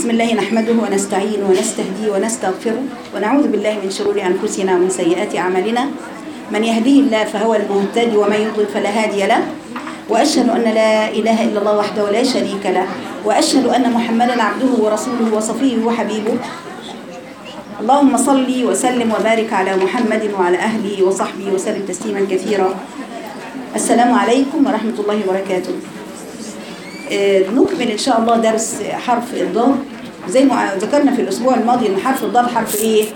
بسم الله نحمده ونستعينه ونستهديه ونستغفره ونعوذ بالله من شرور أنفسنا ومن سيئات أعمالنا من يهديه الله فهو المهتدي ومن يضلل فلا هادي له وأشهد أن لا إله إلا الله وحده لا شريك له وأشهد أن محمدا عبده ورسوله وصفيه وحبيبه اللهم صل وسلم وبارك على محمد وعلى أهله وصحبه وسلم تسليما كثيرا السلام عليكم ورحمة الله وبركاته آه، نكمل إن شاء الله درس حرف الضاد زي ما ذكرنا في الأسبوع الماضي إن حرف الضاد حرف إيه؟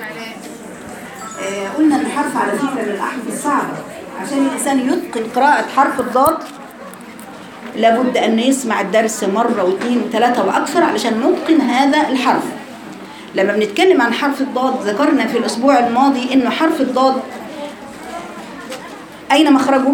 آه، قلنا إن حرف على فكرة من الأحرف الصعبة عشان الإنسان يتقن قراءة حرف الضاد لابد أن يسمع الدرس مرة واثنين وثلاثة وأكثر علشان نتقن هذا الحرف لما بنتكلم عن حرف الضاد ذكرنا في الأسبوع الماضي إنه حرف الضاد أين مخرجه؟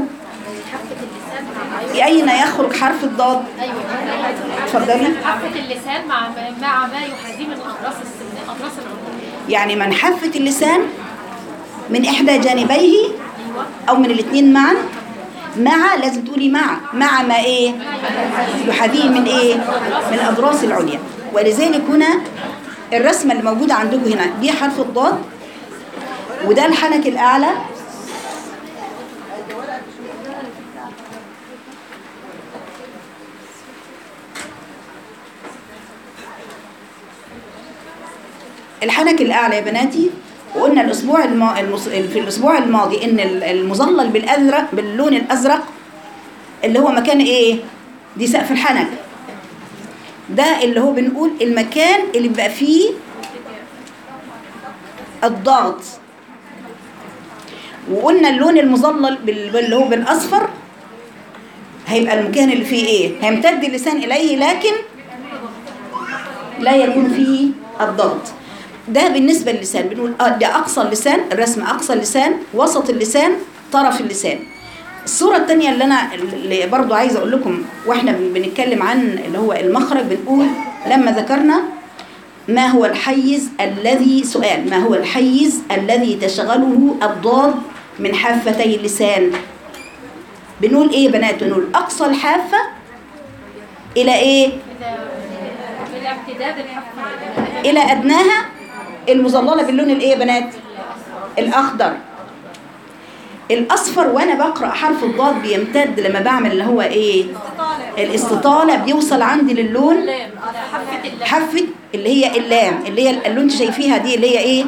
أين يخرج حرف الضاد؟ اتفضلي حافة اللسان مع مع ما يحاذيه من أطراس السن أطراس العضو يعني من حافة اللسان من إحدى جانبيه أو من الاثنين معا مع لازم تقولي مع مع ما إيه يحاذيه من إيه من الأضراس العليا ولذلك هنا الرسمة اللي موجودة عندكم هنا دي حرف الضاد وده الحنك الأعلى الحنك الأعلى يا بناتي وقلنا الأسبوع الما... المص... في الأسبوع الماضي إن ال- المظلل بالأزرق باللون الأزرق اللي هو مكان إيه؟ دي سقف الحنك ده اللي هو بنقول المكان اللي بيبقى فيه الضغط وقلنا اللون المظلل بال- اللي هو بالأصفر هيبقى المكان اللي فيه إيه؟ هيمتد اللسان إليه لكن لا يكون فيه الضغط ده بالنسبة للسان بنقول اه ده أقصى اللسان الرسم أقصى اللسان وسط اللسان طرف اللسان الصورة التانية اللي أنا اللي برضو عايزة أقول لكم وإحنا بن- بنتكلم عن اللي هو المخرج بنقول لما ذكرنا ما هو الحيز الذي سؤال ما هو الحيز الذي تشغله الضاد من حافتي اللسان بنقول إيه يا بنات بنقول أقصى الحافة إلى إيه إلى امتداد الحافة الى ادناها المظلله باللون الايه يا بنات الاخضر الاصفر وانا بقرا حرف الضاد بيمتد لما بعمل اللي هو ايه الاستطاله بيوصل عندي للون حافة اللسان حافه اللي هي اللام اللي هي اللي انت شايفيها دي اللي هي ايه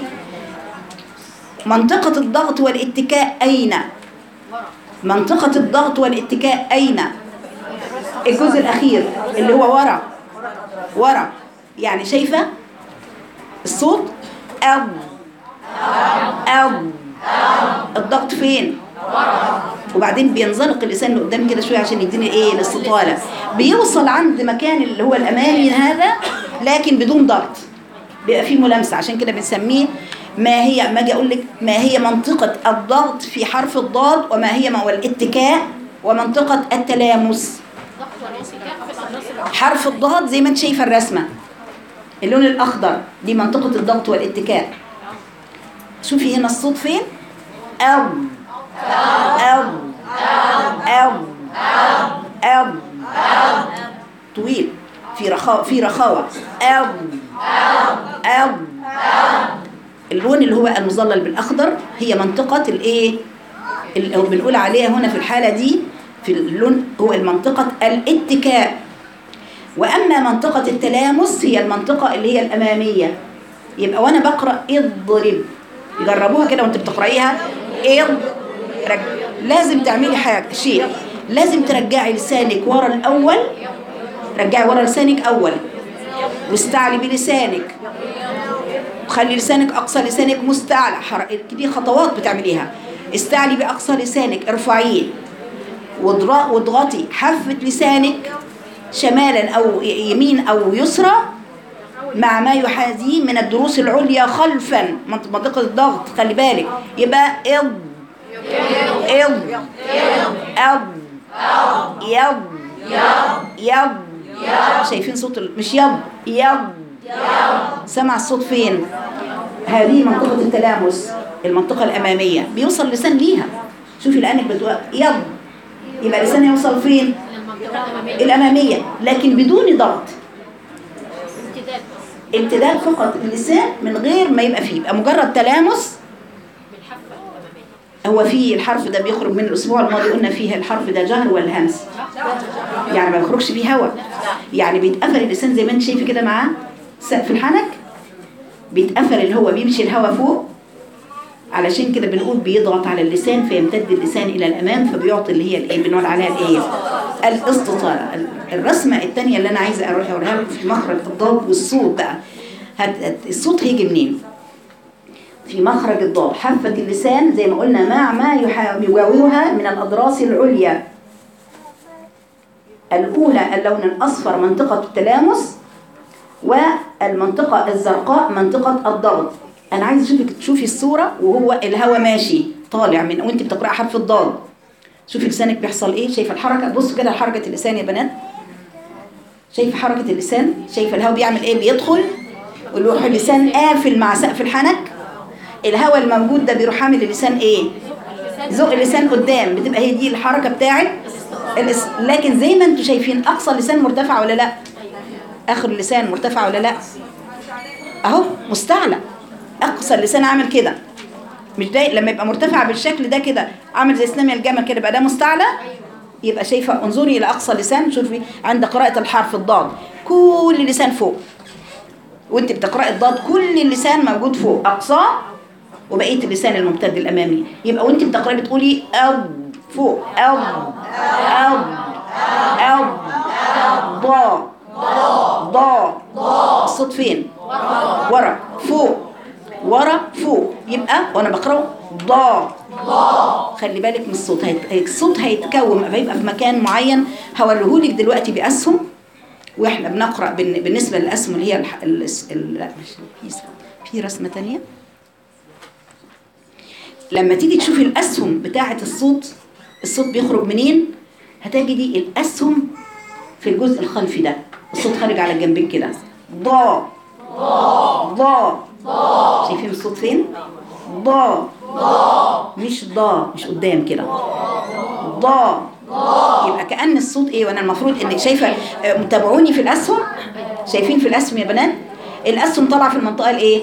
منطقه الضغط والاتكاء اين منطقه الضغط والاتكاء اين الجزء الاخير اللي هو ورا ورا يعني شايفه الصوت أو أو الضغط فين وبعدين بينزلق اللسان لقدام كده شويه عشان يديني ايه الاستطاله بيوصل عند مكان اللي هو الامامي هذا لكن بدون ضغط بيبقى فيه ملامسه عشان كده بنسميه ما هي ما اجي اقول لك ما هي منطقه الضغط في حرف الضاد وما هي ما هو الاتكاء ومنطقه التلامس ضغط والاتكاء في الأطراس العضو حرف الضاد زي ما انت شايفه الرسمه اللون الاخضر دي منطقه الضغط والاتكاء شوفي هنا الصوت فين او او او او طويل في رخاوه في رخاوه او او اللون اللي هو المظلل بالاخضر هي منطقه الايه اللي بنقول عليها هنا في الحاله دي في اللون هو المنطقه الاتكاء واما منطقه التلامس هي المنطقه اللي هي الاماميه يبقى وانا بقرا اضرب جربوها كده وانت بتقرايها اض رج... لازم تعملي حاجه شيء لازم ترجعي لسانك ورا الاول رجعي ورا لسانك اول واستعلي بلسانك وخلي لسانك اقصى لسانك مستعلى حر... دي خطوات بتعمليها استعلي باقصى لسانك ارفعيه واضغ- واضغطي حافه لسانك شمالا او يمين او يسرى مع ما يحاذيه من الدروس العليا خلفا منط- منطقه الضغط خلي بالك يبقى اض اض اض يض يض شايفين صوت ال- مش يض يض سمع الصوت فين هذه منطقة التلامس المنطقة الأمامية بيوصل اللسان ليها شوفي لأنك بتقول يض يبقى اللسان يوصل فين المنطقة الأمامية الأمامية لكن بدون ضغط امتداد امتداد فقط اللسان من غير ما يبقى فيه يبقى مجرد تلامس بالحافه الاماميه هو في الحرف ده بيخرج من الاسبوع الماضي قلنا فيه الحرف ده جهر ولا همس يعني ما بيخرجش فيه هواء يعني بيتقفل اللسان زي ما انت شايفه كده معاه سقف الحنك بيتقفل اللي هو بيمشي الهواء فوق علشان كده بنقول بيضغط على اللسان فيمتد اللسان الى الامام فبيعطي اللي هي الايه بنقول عليها الايه الاستطاله ال- الرسمه الثانيه اللي انا عايزه اروح اوريها لكم في مخرج الضاد والصوت بقى هت- هت- الصوت هيجي منين في مخرج الضاد حافة اللسان زي ما قلنا مع ما يحا- يجاورها من الأضراس العليا الأولى اللون الأصفر منطقة التلامس والمنطقة الزرقاء منطقة الضغط أنا عايز أشوفك تشوفي الصورة وهو الهواء ماشي طالع من وأنت بتقرأي حرف الضاد شوفي لسانك بيحصل إيه شايفة الحركة بصوا كده حركة اللسان يا بنات شايفة حركة اللسان شايفة الهواء بيعمل إيه بيدخل ويروح اللسان قافل مع سقف الحنك الهواء الموجود ده بيروح عامل اللسان ايه زق اللسان قدام بتبقى هي دي الحركه بتاعت الاس... لكن زي ما انتم شايفين اقصى اللسان مرتفع ولا لا اخر اللسان مرتفع ولا لا اهو مستعلى اقصى اللسان عامل كده مش ده لما يبقى مرتفع بالشكل ده كده عامل زي سنام الجمل كده يبقى ده مستعلى يبقى شايفه انظري الى اقصى اللسان شوفي عند قراءه الحرف الضاد كل اللسان فوق وانت بتقراي الضاد كل اللسان موجود فوق اقصاه وبقيه اللسان الممتد الامامي يبقى وانت بتقراي بتقولي اب فوق اب اب اب ضا ضا الصوت فين ورا فوق ورا فوق يبقى وانا بقراه ضا خلي بالك من الصوت هيت... الصوت هيتكون هيبقى في مكان معين هوريهولك دلوقتي باسهم واحنا بنقرا بالن- بالنسبه للاسهم اللي هي الح... ال... ال... لا مش في في رسمه تانية لما تيجي تشوفي الاسهم بتاعه الصوت الصوت بيخرج منين هتجدي الاسهم في الجزء الخلفي ده الصوت خارج على الجنبين كده ضا ضا شايفين الصوت فين ضا مش ضا مش قدام كده ضا يبقى كأن الصوت ايه وانا المفروض ان شايفه آه، متابعوني في الاسهم شايفين في الاسهم يا بنات الاسهم طالعه في المنطقه الايه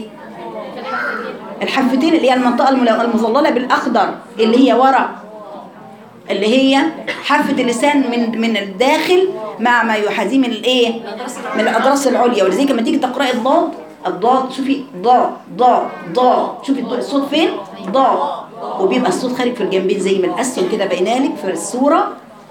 الحفتين اللي هي المنطقه المل- المظلله بالاخضر اللي هي ورا اللي هي حافه اللسان من من الداخل مع ما يحاذيه من الايه من الاضراس العليا ولذلك لما تيجي تقراي الضاد الضاد شوفي ضا ضا ضا شوفي الض- الصوت فين ضا وبيبقى الصوت خارج في الجنبين زي ما الاسهم كده باينالك في الصوره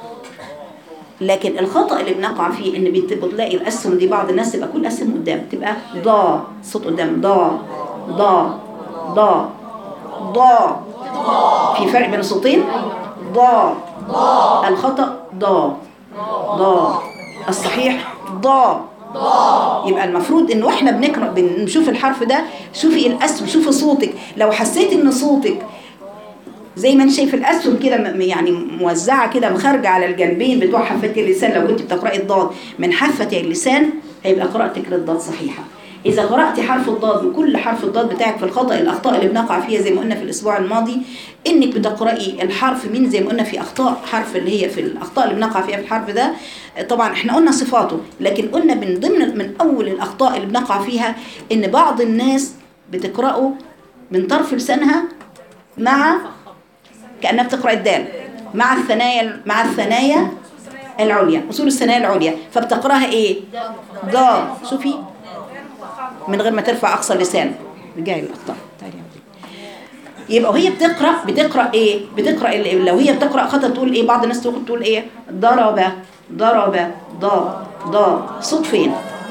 لكن الخطأ اللي بنقع فيه ان بت- بتلاقي الاسهم دي بعض الناس تبقى كل اسهم قدام تبقى ضا صوت قدام ضا ضا ضا ضا في فرق بين الصوتين ضا الخطأ ضا ضا الصحيح ضا يبقى المفروض ان واحنا بنقرا بنشوف الحرف ده شوفي الاسهم شوفي صوتك لو حسيت ان صوتك زي ما انت شايف الاسهم كده م- يعني موزعه كده مخارجه على الجنبين بتوع حفتي اللسان لو كنت بتقراي الضاد من حفتي اللسان هيبقى قراءتك للضاد صحيحه اذا قراتي حرف الضاد وكل حرف الضاد بتاعك في الخطا الاخطاء اللي بنقع فيها زي ما قلنا في الاسبوع الماضي انك بتقراي الحرف من زي ما قلنا في اخطاء حرف اللي هي في الاخطاء اللي بنقع فيها في الحرف ده طبعا احنا قلنا صفاته لكن قلنا من ضمن من اول الاخطاء اللي بنقع فيها ان بعض الناس بتقراه من طرف لسانها مع كأنها بتقرأ الدال مع الثنايا مع الثنايا العليا أصول الثنايا العليا فبتقرأها إيه؟ ضاد شوفي من غير ما ترفع أقصى اللسان رجعي الأخطاء تعالي يا عبدي. يبقى وهي بتقرأ بتقرأ إيه؟ بتقرأ ال- لو هي بتقرأ خطأ تقول إيه؟ بعض الناس تقول تقول إيه؟ ضرب ضرب ضا ضا صوت فين؟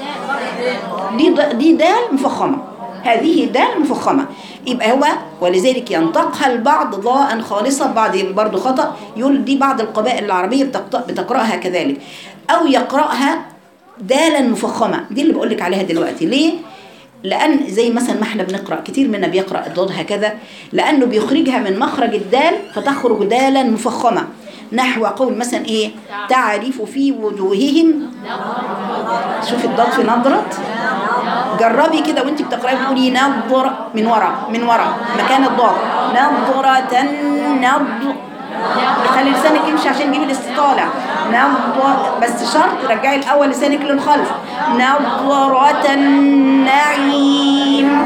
دي د- دي دال مفخمة هذه دال مفخمة يبقى هو ولذلك ينطقها البعض ضاء خالصة بعض برضو خطأ يقول دي بعض القبائل العربية بتقط- بتقرأها كذلك أو يقرأها دالا مفخمة دي اللي بقولك عليها دلوقتي ليه؟ لأن زي مثلا ما احنا بنقرأ كتير منا بيقرأ الضاد هكذا لأنه بيخرجها من مخرج الدال فتخرج دالا مفخمة نحو قول مثلا ايه تعرف في وجوههم شوفي الضاد في نظرة جربي كده وانت بتقراي بتقولي نظر من ورا من ورا مكان الضاد نظرة نظر خلي لسانك يمشي عشان يجيب الاستطالة نظر بس شرط رجعي الأول لسانك للخلف نظرة النعيم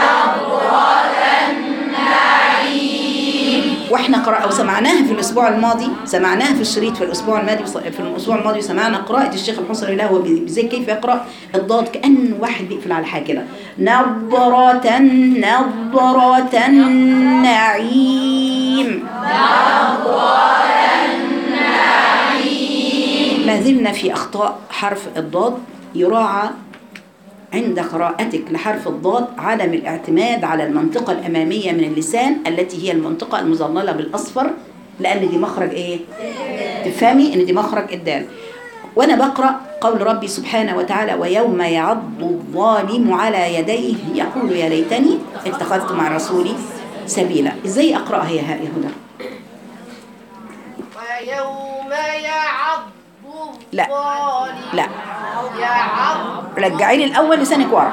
واحنا قرأ او سمعناها في الاسبوع الماضي سمعناها في الشريط في الاسبوع الماضي في الاسبوع الماضي سمعنا قراءة الشيخ الحصري له هو زي كيف يقرأ الضاد كأن واحد بيقفل على حاجة كده نظرة نظرة النعيم ما زلنا في أخطاء حرف الضاد يراعى عند قراءتك لحرف الضاد عدم الاعتماد على المنطقة الأمامية من اللسان التي هي المنطقة المظللة بالأصفر لأن دي مخرج إيه؟ تفهمي إن دي مخرج الدال وأنا بقرأ قول ربي سبحانه وتعالى ويوم يعض الظالم على يديه يقول يا ليتني اتخذت مع رسولي سبيلا إزاي أقرأها يا يا هدى؟ ويوم يعض لا. الظالم لا يعض رجعي لي الأول لسانك ورا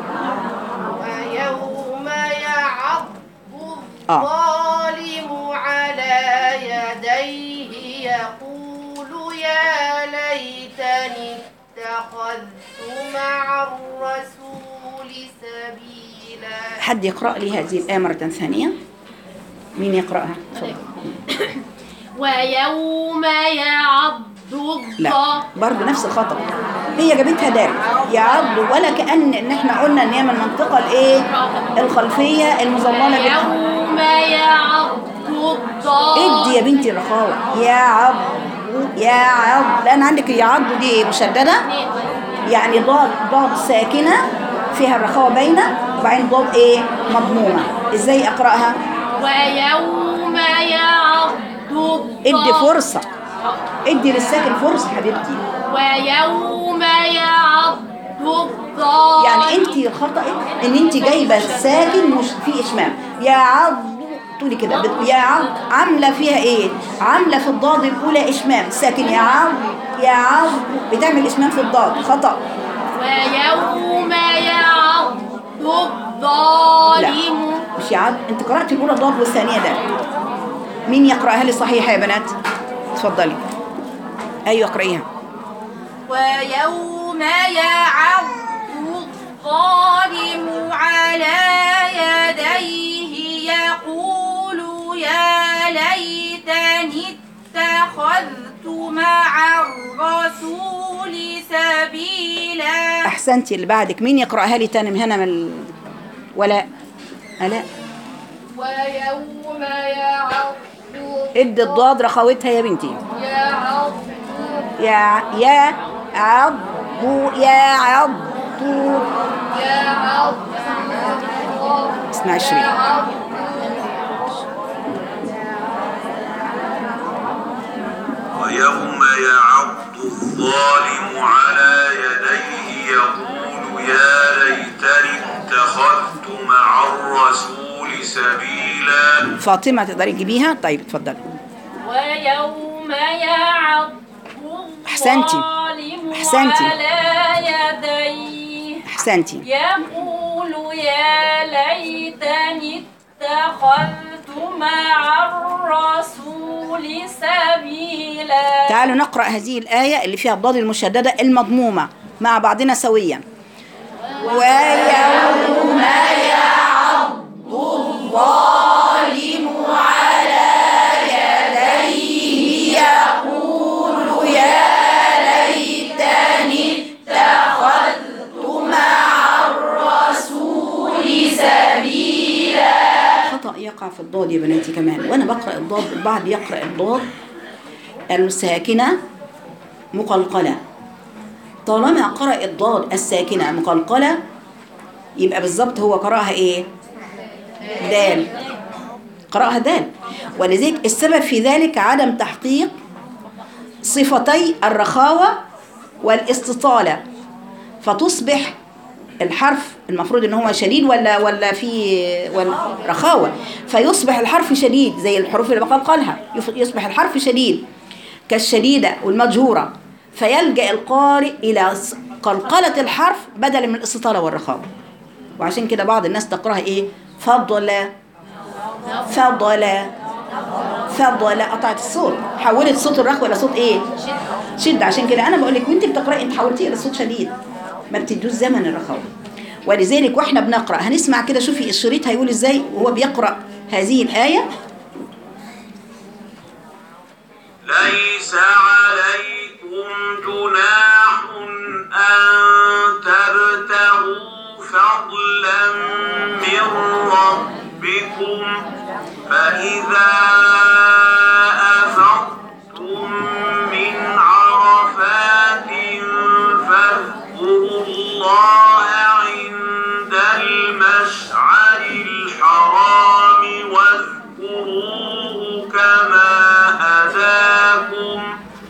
ويوم يعض آه. الظالم على يديه يقول يا ليتني اتخذت مع الرسول سبيلا حد يقرأ لي هذه الآية مرة ثانية مين يقرأها؟ تفضل. ويوم يعض لا الظالم برضه نفس الخطأ هي جابتها دال يعض ولا كأن ان احنا قلنا ان هي من المنطقة الايه الخلفية المظللة بال- يوم يعض الظالم ادي يا بنتي الرخاوة يا عض يا عض لان عندك يعض دي ايه مشددة يعني ضاد ضاد ساكنة فيها الرخاوة باينة وبعدين ضاد ايه مضمومة ازاي اقرأها ويوم يعض ادي الظالم فرصة ادي للساكن فرصة حبيبتي ويوم يعض الظالم يعني انت الخطا ان انت جايبه الساكن مش في اشمام يا عض تقولي كده بت- يا عض عامله فيها ايه عامله في الضاد الاولى اشمام ساكن يا عض يا عض بتعمل اشمام في الضاد خطا ويوم يعض لا الظالم مش يا عض انت قرات الاولى ضاد والثانيه ده مين يقراها لي صحيحه يا بنات اتفضلي ايوه اقرايها ويوم يعض الظالم على يديه يقول يا ليتني اتخذت مع الرسول سبيلا احسنتي اللي بعدك مين يقراها لي تاني من هنا من ال... ولا الا ويوم يعض ادي الضاد رخاوتها يا بنتي يعض يا يا عض يا عض يعض اسمع الشريط ويوم يعض الظالم على يديه يقول يا ليتني اتخذت مع الرسول سبيلا فاطمة تقدري تجيبيها طيب اتفضلي ويوم يعض أحسنتي. الظالم أحسنتي. على يديه احسنتي يقول يا ليتني اتخذت مع الرسول سبيلا تعالوا نقرأ هذه الآية اللي فيها الضاد المشددة المضمومة مع بعضنا سويا ويوم يعض الظالم على يديه يقول يا ليتني اتخذت مع الرسول سبيلا خطأ يقع في الضاد يا بناتي كمان وأنا بقرأ الضاد البعض يقرأ الضاد الساكنة مقلقلة طالما قرأ الضاد الساكنة مقلقلة يبقى بالظبط هو قرأها ايه دال قرأها دال ولذلك السبب في ذلك عدم تحقيق صفتي الرخاوة والاستطالة فتصبح الحرف المفروض ان هو شديد ولا ولا في ولا رخاوه فيصبح الحرف شديد زي الحروف اللي بقلقلها يف- يصبح الحرف شديد كالشديده والمجهوره فيلجا القارئ الى س- قلقله الحرف بدلا من الاستطاله والرخاوه وعشان كده بعض الناس تقراها ايه فضل فضل فضل قطعت الصوت حولت صوت الرخوه الى صوت ايه شد عشان كده انا بقول لك وانت بتقراي انت حولتيه الى صوت شديد ما بتدوش زمن الرخاوه ولذلك واحنا بنقرا هنسمع كده شوفي الشريط هيقول ازاي وهو بيقرا هذه الايه ليس عليكم جناح أن تبتغوا فضلا من ربكم فإذا أفضتم من عرفات فاذكروا الله عند المشعر الحرام واذكروه كما هداكم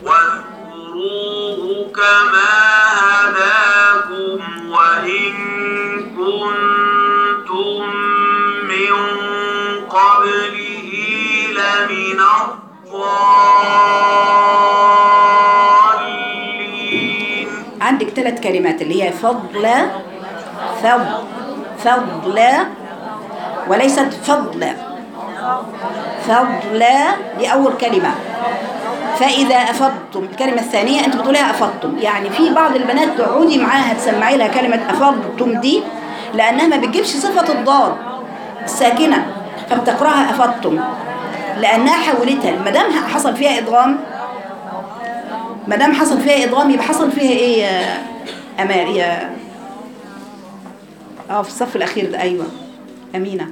واذكروه كما هداكم وإن كنتم من قبله لمن الضالين عندك ثلاث كلمات اللي هي فضل فضل فضل وليست فضل فضل دي أول كلمة فإذا أفضتم الكلمة الثانية أنت بتقولها أفضتم يعني في بعض البنات تقعدي معاها تسمعي لها كلمة أفضتم دي لأنها ما بتجيبش صفة الضاد الساكنة فبتقراها أفضتم لأنها حولتها ما دام حصل فيها إدغام ما دام حصل فيها إدغام يبقى حصل فيها إيه يا أمال يا اه في الصف الأخير ده أيوه أمينة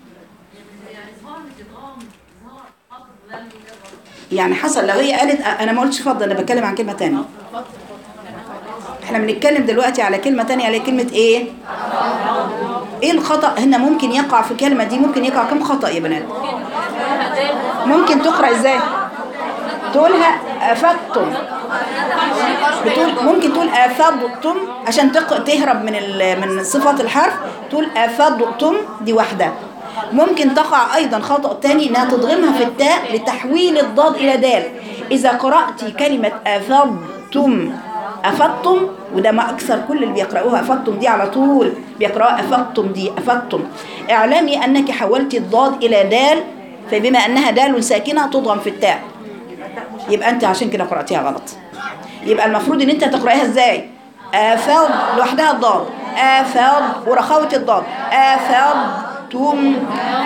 يعني حصل لو هي قالت انا ما قلتش فضل انا بتكلم عن كلمه تانية احنا بنتكلم دلوقتي على كلمه تانية على كلمه ايه ايه الخطا هنا ممكن يقع في الكلمه دي ممكن يقع كم خطا يا بنات ممكن تقرا ازاي تقولها افدتم بتقول ممكن تقول افضتم عشان تق... تهرب من ال... من صفات الحرف تقول افضتم دي واحده ممكن تقع ايضا خطا تاني انها تضغمها في التاء لتحويل الضاد الى دال اذا قرات كلمه افضتم افضتم وده ما اكثر كل اللي بيقراوها افضتم دي على طول بيقراوها افضتم دي افضتم اعلمي انك حولتي الضاد الى دال فبما انها دال ساكنه تضغم في التاء يبقى انت عشان كده قراتيها غلط يبقى المفروض ان انت تقرايها ازاي افض لوحدها الضاد افض ورخاوه الضاد افضتم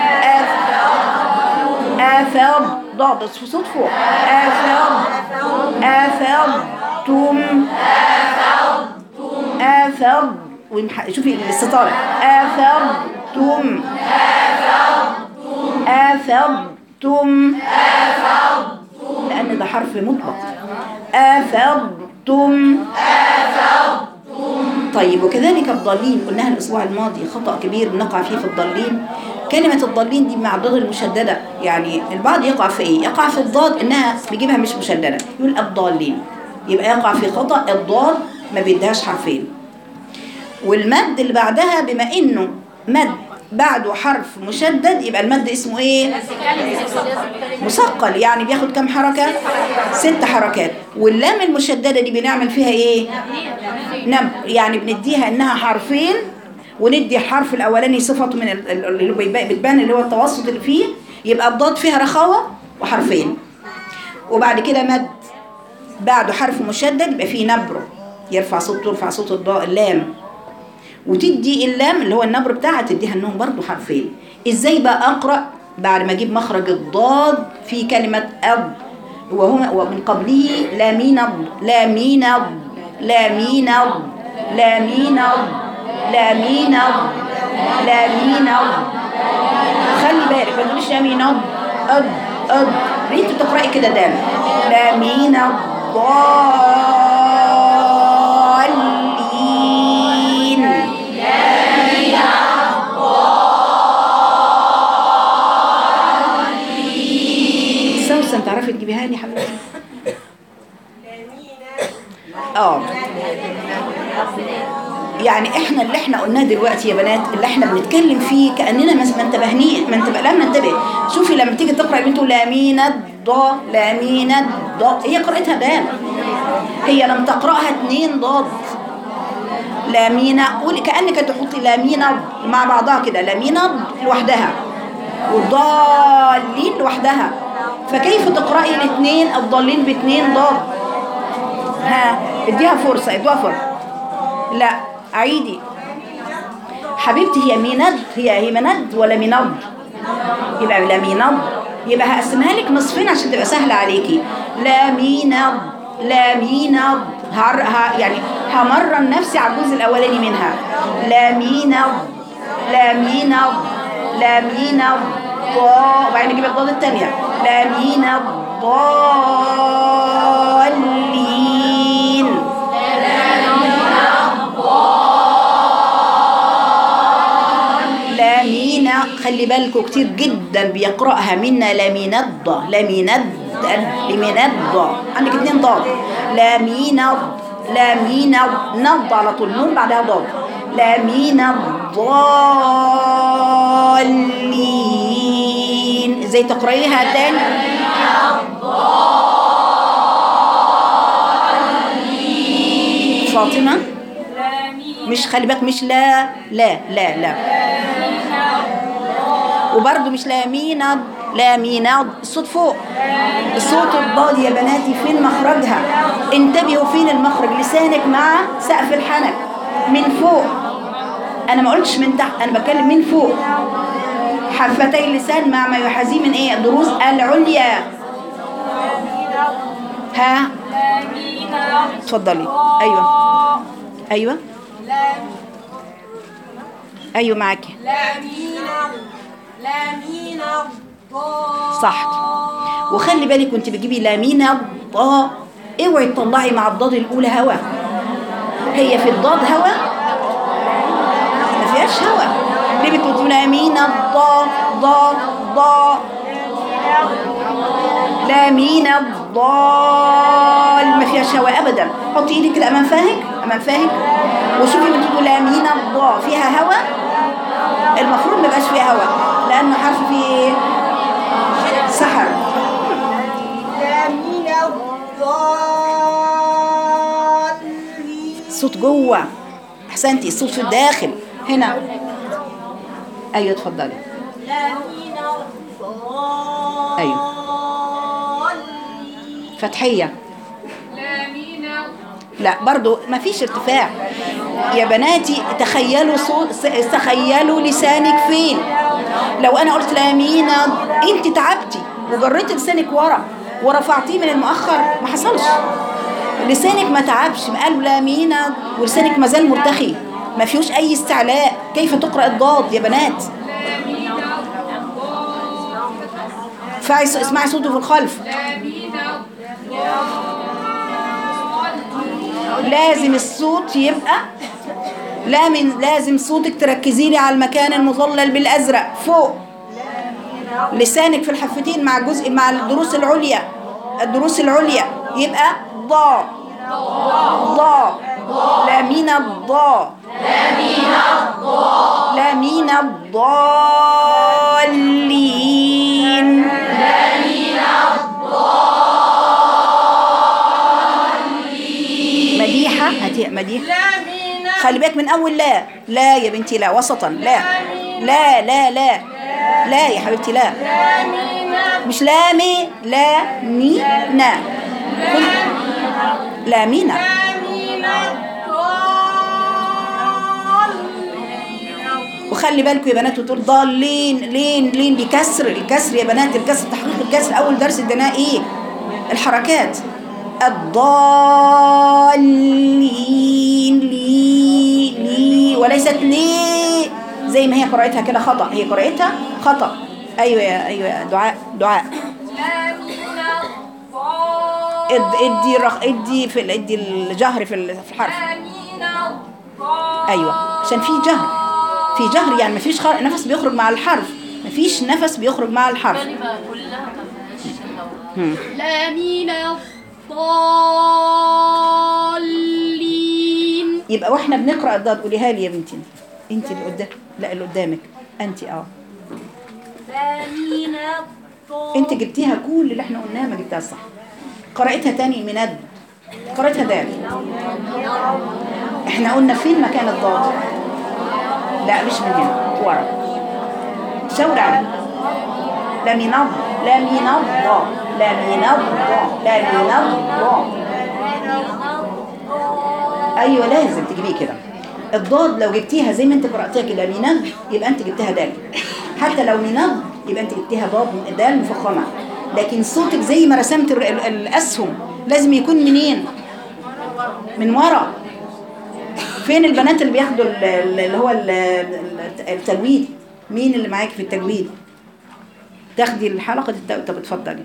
أف- افض ضاد صوت فوق افض افضتم افض ويمح- شوفي الاستطاله افضتم افضتم لأن ده حرف مطلق أفضتم طيب وكذلك الضالين قلناها الأسبوع الماضي خطأ كبير بنقع فيه في الضالين كلمة الضالين دي مع الضاد المشددة يعني البعض يقع في إيه؟ يقع في الضاد إنها بيجيبها مش مشددة يقول الضالين يبقى يقع في خطأ الضاد ما بيديهاش حرفين والمد اللي بعدها بما إنه مد بعده حرف مشدد يبقى المد اسمه ايه مثقل يعني بياخد كم حركة ست حركات واللام المشددة دي بنعمل فيها ايه نب يعني بنديها انها حرفين وندي الحرف الاولاني صفته من ال- ال- اللي بيبقى- بتبان اللي هو التوسط اللي فيه يبقى الضاد فيها رخاوة وحرفين وبعد كده مد بعده حرف مشدد يبقى فيه نبر يرفع صوت ترفع صوت الضاء اللام وتدي اللام اللي هو النبر بتاعها تديها النون برضو حرفين ازاي بقى اقرا بعد ما اجيب مخرج الضاد في كلمه اب وهو ومن قبله لامين لامين لامين لامين لامين لامين خلي بالك ما تقوليش لامين اب اب اب ليه انت بتقراي كده دال لامين الضالين سوسن تعرفي تجيبيها لي يا حبيبتي اه يعني احنا اللي احنا قلناه دلوقتي يا بنات اللي احنا بنتكلم فيه كاننا ما ما انتبهني ما انتبه لم ننتبه شوفي لما تيجي تقرا بنت لامين الضا لامين الضا هي قرأتها دال هي لم تقراها اتنين ضاد لامينة قولي كأنك تحطي لامينة مع بعضها كده لامينة لوحدها والضالين لوحدها فكيف تقرأي الاثنين الضالين باثنين ضاد ها اديها فرصة ادوها فرصة لا عيدي حبيبتي هي ميند هي هي مند ولا مينض يبقى لا مينض يبقى هقسمها لك نصفين عشان تبقى سهلة عليكي لا مينض لا مينض هر ه... يعني همرن نفسي على الجزء الاولاني منها لا مينض لا مينض لا مينض ضا وبعدين نجيب الضاد الثانية لا مينض ضالين لامينا خلي بالكم كتير جدا بيقرأها منا لاميند لاميند لاميند عندك اتنين ضاد لاميند لاميند نض على طول نون بعدها ضاد لامين الضالين ازاي تقرأيها تاني فاطمة مش خلي بالك مش لا لا لا لا وبرده مش لا مينا لا مينا الصوت فوق الصوت الضاد يا بناتي فين مخرجها انتبهوا فين المخرج لسانك مع سقف الحنك من فوق انا ما قلتش من تحت انا بتكلم من فوق حفتي اللسان مع ما يحاذيه من ايه الضروس العليا ها اتفضلي ايوه ايوه ايوه معاكي لامين لامين صح وخلي بالك وانت بتجيبي لامين الضاء اوعي تطلعي مع الضاد الاولى هوا هي في الضاد هوا ما فيهاش هوا ليه بتقولي لامين الضاء ضاء ضاء لامين الضال ما فيهاش هوا ابدا حطي ايدك كده امام فاهك امام فاهك وشوفي بتقولي لامين الضاء فيها هوا المفروض ما يبقاش فيها هوا لانه حرف فيه ايه سحر لامين الضالين الصوت جوه احسنتي الصوت في الداخل هنا ايوه اتفضلي لامين الضالين ايوه فتحيه لا برضو ما فيش ارتفاع يا بناتي تخيلوا صوت س- تخيلوا لسانك فين لو انا قلت لامينة انت تعبتي وجريت لسانك ورا ورفعتيه من المؤخر ما حصلش لسانك ما تعبش ما قالوا لامينة ولسانك ما زال مرتخي ما فيهوش اي استعلاء كيف تقرأ الضاد يا بنات فاعي اسمعي صوته في الخلف لازم الصوت يبقى لا من لازم صوتك تركزي لي على المكان المظلل بالازرق فوق لسانك في الحفتين مع جزء مع الضروس العليا الضروس العليا يبقى ضا ضا لا من الضا لا من الضالين مديحة هاتي مديحة لامين خلي بالك من أول لا لا يا بنتي لا وسطا لا لا لا لا لا يا حبيبتي لا لامين مش لامي لا مي نا كل لا مينا لامين الضالين وخلي بالكم يا بنات وتقول ضالين لين لين بكسر الكسر يا بنات الكسر تحقيق الكسر أول درس اديناه إيه الحركات الضالين لي لي وليست لي زي ما هي قراءتها كده خطأ هي قراءتها خطأ أيوة يا أيوة يا دعاء دعاء لامين اد ادي رخ ادي في ال- ادي الجهر في ال- في الحرف لامين الضالين ايوه عشان في جهر في جهر يعني مفيش خر... نفس بيخرج مع الحرف مفيش نفس بيخرج مع الحرف هم. لامين الضالين يبقى واحنا بنقرا الضاد قوليها لي يا بنتي انت اللي قدام لا اللي قدامك انت اه لامين انت جبتيها كل اللي احنا قلناها ما جبتها صح قرأتها تاني مند قرأتها دال احنا قلنا فين مكان الضاد لا مش من هنا ورا شاور عليه لم ينض لم ينض لم ينض لم ينض ايوه لازم تجيبيه كده الضاد لو جبتيها زي ما انت قراتيها كده مينض يبقى انت جبتها دال حتى لو مينض يبقى انت جبتيها ضاد دال مفخمه لكن صوتك زي ما رسمت ال- ال- الاسهم لازم يكون منين من ورا فين البنات اللي بياخدوا ال- ال- اللي هو ال- ال- التجويد مين اللي معاك في التجويد تاخدي الحلقه الت- طب اتفضلي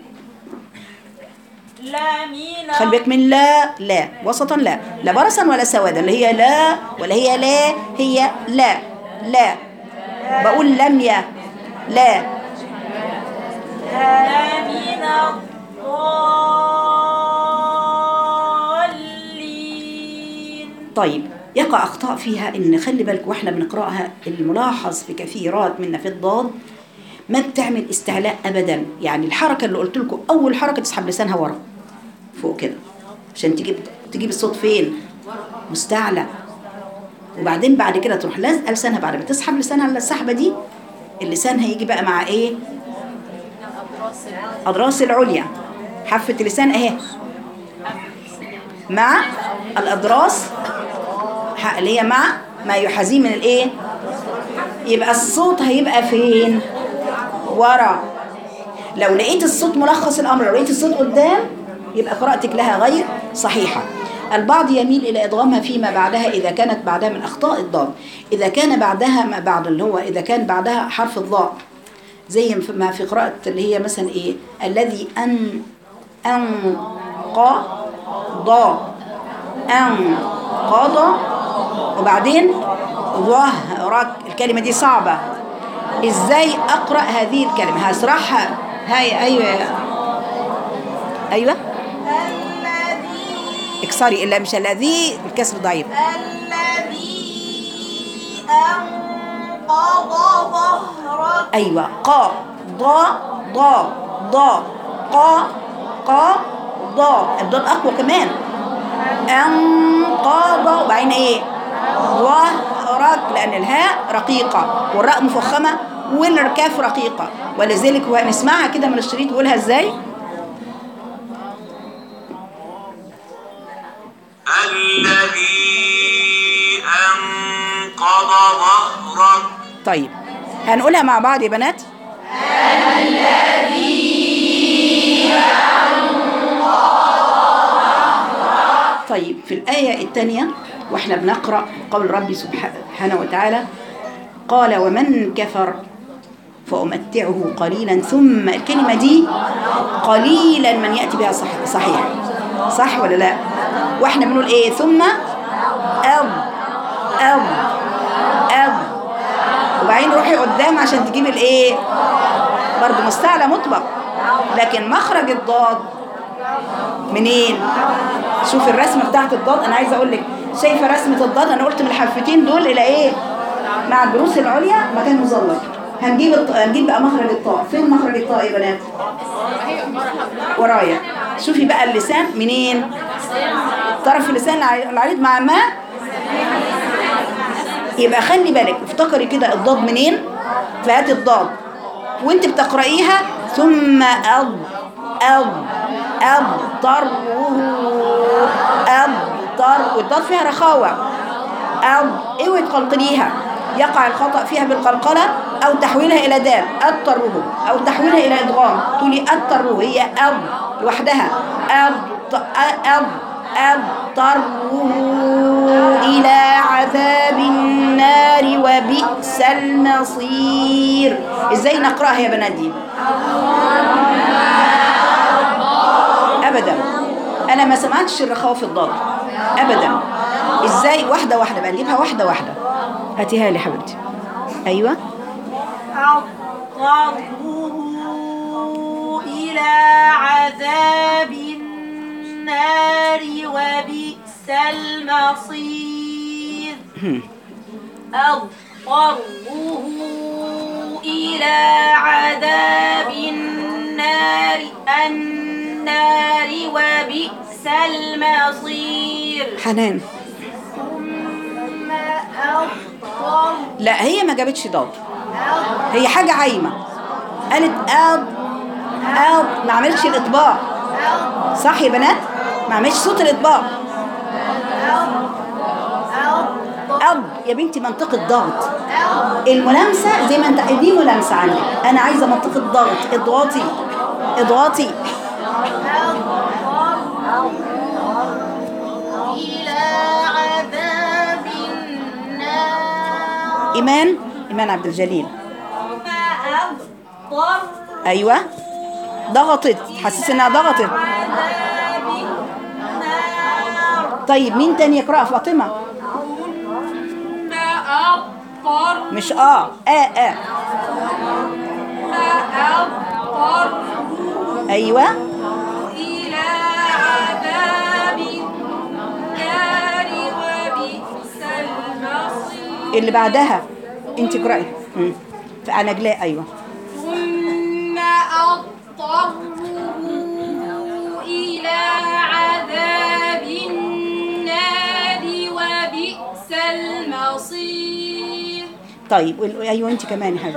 لا مين خلي بالك من لا لا وسطا لا لا برصا ولا سوادا اللي هي لا ولا هي لا هي لا لا بقول لم يا لا لا من الضالين طيب يقع اخطاء فيها ان خلي بالك واحنا بنقراها الملاحظ في كثيرات منا في الضاد ما بتعمل استعلاء ابدا يعني الحركه اللي قلت لكم اول حركه تسحب لسانها ورا فوق كده عشان تجيب تجيب الصوت فين مستعلى وبعدين بعد كده تروح لازقه لسانها بعد ما تسحب لسانها السحبه دي اللسان هيجي بقى مع ايه اضراس العليا حافه اللسان اهي مع الاضراس ح- اللي هي مع ما يحاذيه من الايه يبقى الصوت هيبقى فين ورا لو لقيت الصوت ملخص الامر لو لقيت الصوت قدام يبقى قراءتك لها غير صحيحه البعض يميل الى ادغامها فيما بعدها اذا كانت بعدها من اخطاء الضاد اذا كان بعدها ما بعد اللي هو اذا كان بعدها حرف الضاء زي ما في قراءه اللي هي مثلا ايه الذي ان ان قا ضا ان قضى وبعدين ظهرك الكلمه دي صعبه ازاي اقرا هذه الكلمه هشرحها هاي ايوه ايوه اكسري الا مش الذي الكسر ضعيف الذي أنقض ظهرك ايوه قا ضا ضا ضا قا قا ضا الضاد اقوى كمان انقض وبعدين ايه ظهرك لان الهاء رقيقه والراء مفخمه والكاف رقيقه ولذلك هو نسمعها كده من الشريط يقولها ازاي الذي أنقض ظهرك طيب هنقولها مع بعض يا بنات طيب في الآية الثانية واحنا بنقرأ قول ربي سبحانه وتعالى قال ومن كفر فأمتعه قليلا ثم الكلمة دي قليلا من يأتي بها صح صحيح صح ولا لا واحنا بنقول ايه ثم أب أب أب وبعدين روحي قدام عشان تجيب الايه برضه مستعلى مطبق لكن مخرج الضاد منين شوف الرسمه بتاعت الضاد انا عايزه اقول لك شايفه رسمه الضاد انا قلت من الحفتين دول الى ايه مع الضروس العليا مكان مظلل هنجيب الط... هنجيب بقى مخرج الطاء فين مخرج الطاء يا بنات ورايا شوفي بقى اللسان منين طرف اللسان الع- العريض مع ما يبقى خلي بالك افتكري كده الضاد منين فهات الضاد وانت بتقرأيها ثم أض أض أضطره أضطر والضاد فيها رخاوة أض اوعي تقلقليها يقع الخطأ فيها بالقلقلة أو تحويلها إلى دال أضطره أو تحويلها إلى إدغام تقولي أضطره هي أض لوحدها أض أض أضطره إلى عذاب النار وبئس المصير إزاي نقرأها يا بنات دي أبدا أنا ما سمعتش الرخاوة في الضاد أبدا إزاي واحدة واحدة بقى نجيبها واحدة واحدة هاتيها لي حبيبتي أيوة أضطره إلى عذاب النار وبئس المصير أضطره إلى عذاب النار النار وبئس المصير حنان ثم أضطر لا هي ما جابتش ضاد هي حاجة عايمة قالت أب أب ما عملتش الإطباق صح يا بنات ما عملتش صوت الإطباق أب يا بنتي منطقة ضغط الملامسة زي ما انت دي ملامسة عندك أنا عايزة منطقة ضغط اضغطي اضغطي إلى عذاب النار إيمان إيمان عبد الجليل ثم أضطر أيوة ضغطت حسيت إنها ضغطت عذاب النار طيب مين تاني يقرأ فاطمة ثم أضطر مش آه آه آه أضطر أيوة إلى عذاب النار وبئس المصير اللي بعدها انت اقرأي مم. فأنجلاء أيوة ثم أضطره إلى عذاب النار وبئس المصير طيب وال- أيوة انت كمان يا حبيبتي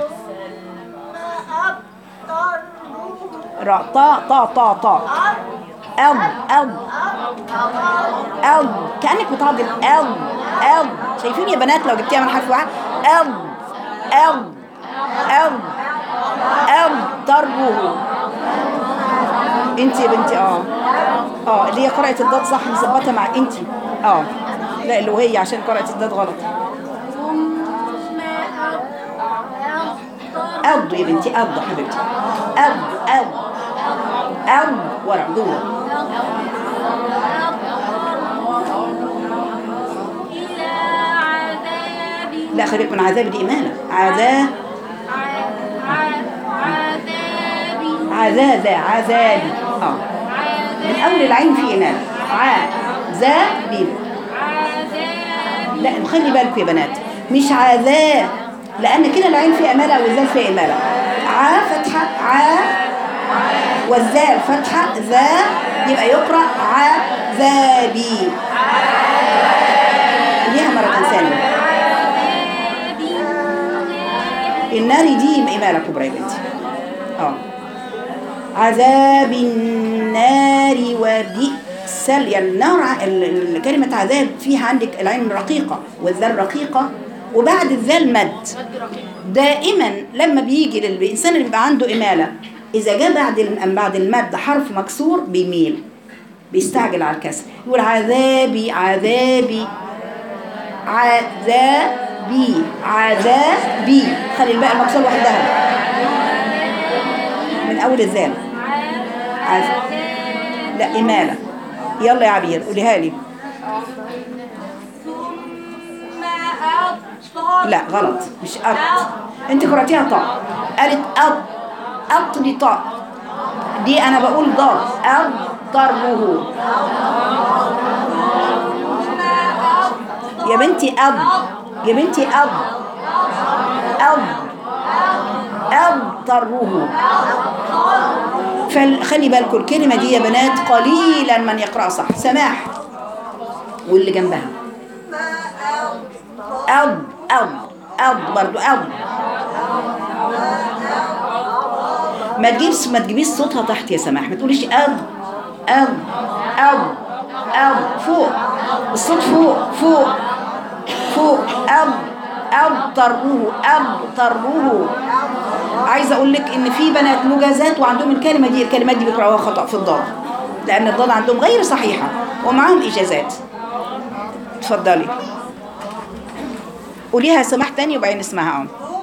راء طا طا طا طا أب أب أب كأنك بتعضي أب أب شايفين يا بنات لو جبتيها من حرف واحد أب أب أب أب ضربه انت يا بنتي اه اه اللي هي قرأت الضاد صح مظبطه مع انت اه لا اللي وهي عشان قرأت الضاد غلط أب يا بنتي أب حبيبتي أب أب أب ورا جوه إلى عذاب لا خليك من عذاب دي إيمانة عذاب عذاب عذاب عذاب اه من أول العين في إيمانة عذاب عذاب لا خلي بالكم يا بنات مش عذاب لأن كده العين فيها إمالة والزال فيها إمالة ع فتحة ع والزال فتحة ذا يبقى يقرأ عذابي ليها مرة ثانية النار دي إمالة كبرى يا بنتي اه عذاب النار وبئس ال- يعني النار ع- ال- ال- كلمة عذاب فيها عندك العين رقيقة والذال رقيقة وبعد الذال مد دائما لما بيجي للإنسان اللي بيبقى عنده إمالة إذا جاء بعد الم- بعد المد حرف مكسور بيميل بيستعجل على الكسر يقول عذابي عذابي عذابي عذابي خلي الباقي المكسور لوحدها من أول الذال عز... لا إمالة يلا يا عبير قوليها لي ثم أضطر لا غلط مش أط أنت قرأتيها طاء قالت أط أط دي طاء دي أنا بقول ضاد أضطره يا بنتي أب يا بنتي أب أب أضطره فخلي بالكم الكلمة دي يا بنات قليلا من يقرأ صح سماح واللي جنبها أب أب أب برضو أب ما تجيبش ما تجيبيش صوتها تحت يا سماح ما تقوليش أب أب أب أب فوق الصوت فوق فوق فوق أب أب طروه أب طروه عايزه اقول لك ان في بنات مجازات وعندهم الكلمه دي الكلمات دي بيقراوها خطا في الضاد لان الضاد عندهم غير صحيحه ومعاهم اجازات اتفضلي قوليها يا سماح تاني وبعدين نسمعها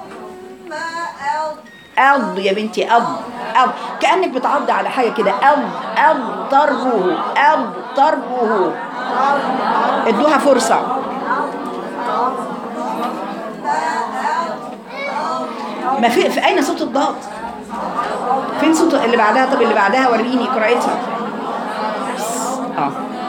اه أض يا بنتي أض أض كأنك بتعض على حاجة كده أض أض طربه أض طربه ادوها فرصة ما في, في أين صوت الضاد فين صوت اللي بعدها طب اللي بعدها وريني قراءتها اه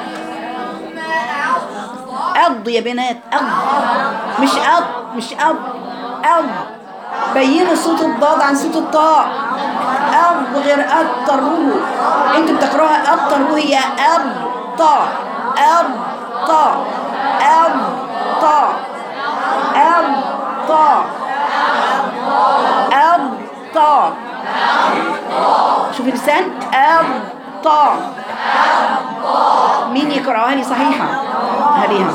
أض يا بنات أض مش أض مش أض أض بينوا صوت الضاد عن صوت الطاء أض غير أض طروه انتوا بتقراها أض طروه هي أض طاء أض طاء أض طاء أض طاء أض طاء احسن الطاء مين يقراها لي صحيحه هليها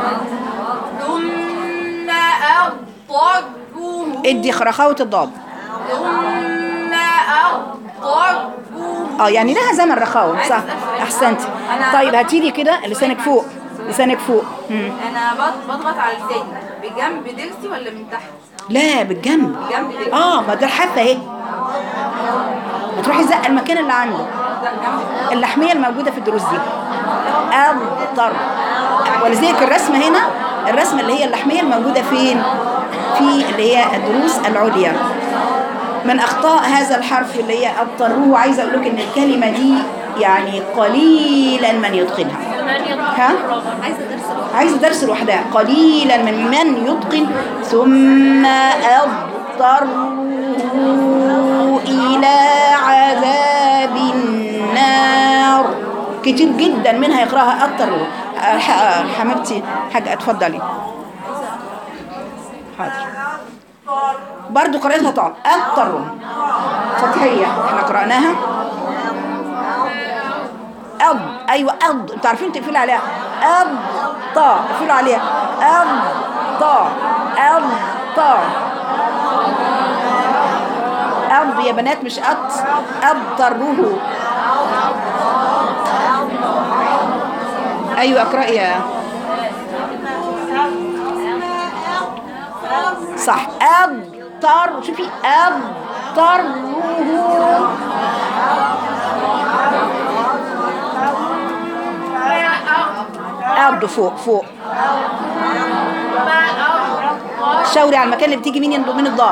ثم أضطره ادي خرخاوه الضاد ثم أضطره اه يعني لها زمن رخاوه صح احسنت طيب هاتي لي كده لسانك فوق لسانك فوق مم. أنا بض- بضغط على لساني بجنب ضرسي ولا من تحت؟ لا بالجنب جنب ضرسي اه ما ده الحافه اهي هتروحي زق المكان اللي عنده اللحميه الموجوده في الدروس دي اضطر ولذلك الرسمه هنا الرسمه اللي هي اللحميه الموجوده فين في اللي هي الدروس العليا من اخطاء هذا الحرف اللي هي اضطروه عايزه اقول لك ان الكلمه دي يعني قليلا من يتقنها ها عايزه درس لوحدها قليلا من من يتقن ثم اضطروا الى عذاب النار كتير جدا منها يقراها اضطروا أه، ح- حمامتي حاجه اتفضلي حاضر برضو قرأتها طال اضطروا فتحيه احنا قرأناها أض أيوة أض أنتوا عارفين تقفلوا عليها أض طا تقفلوا عليها أض طا أض طا أض يا بنات مش أط أضطروه أيوة اقرأي يا صح أضطر شوفي أضطروه أض فوق فوق شاوري على المكان اللي بتيجي مين من الضاد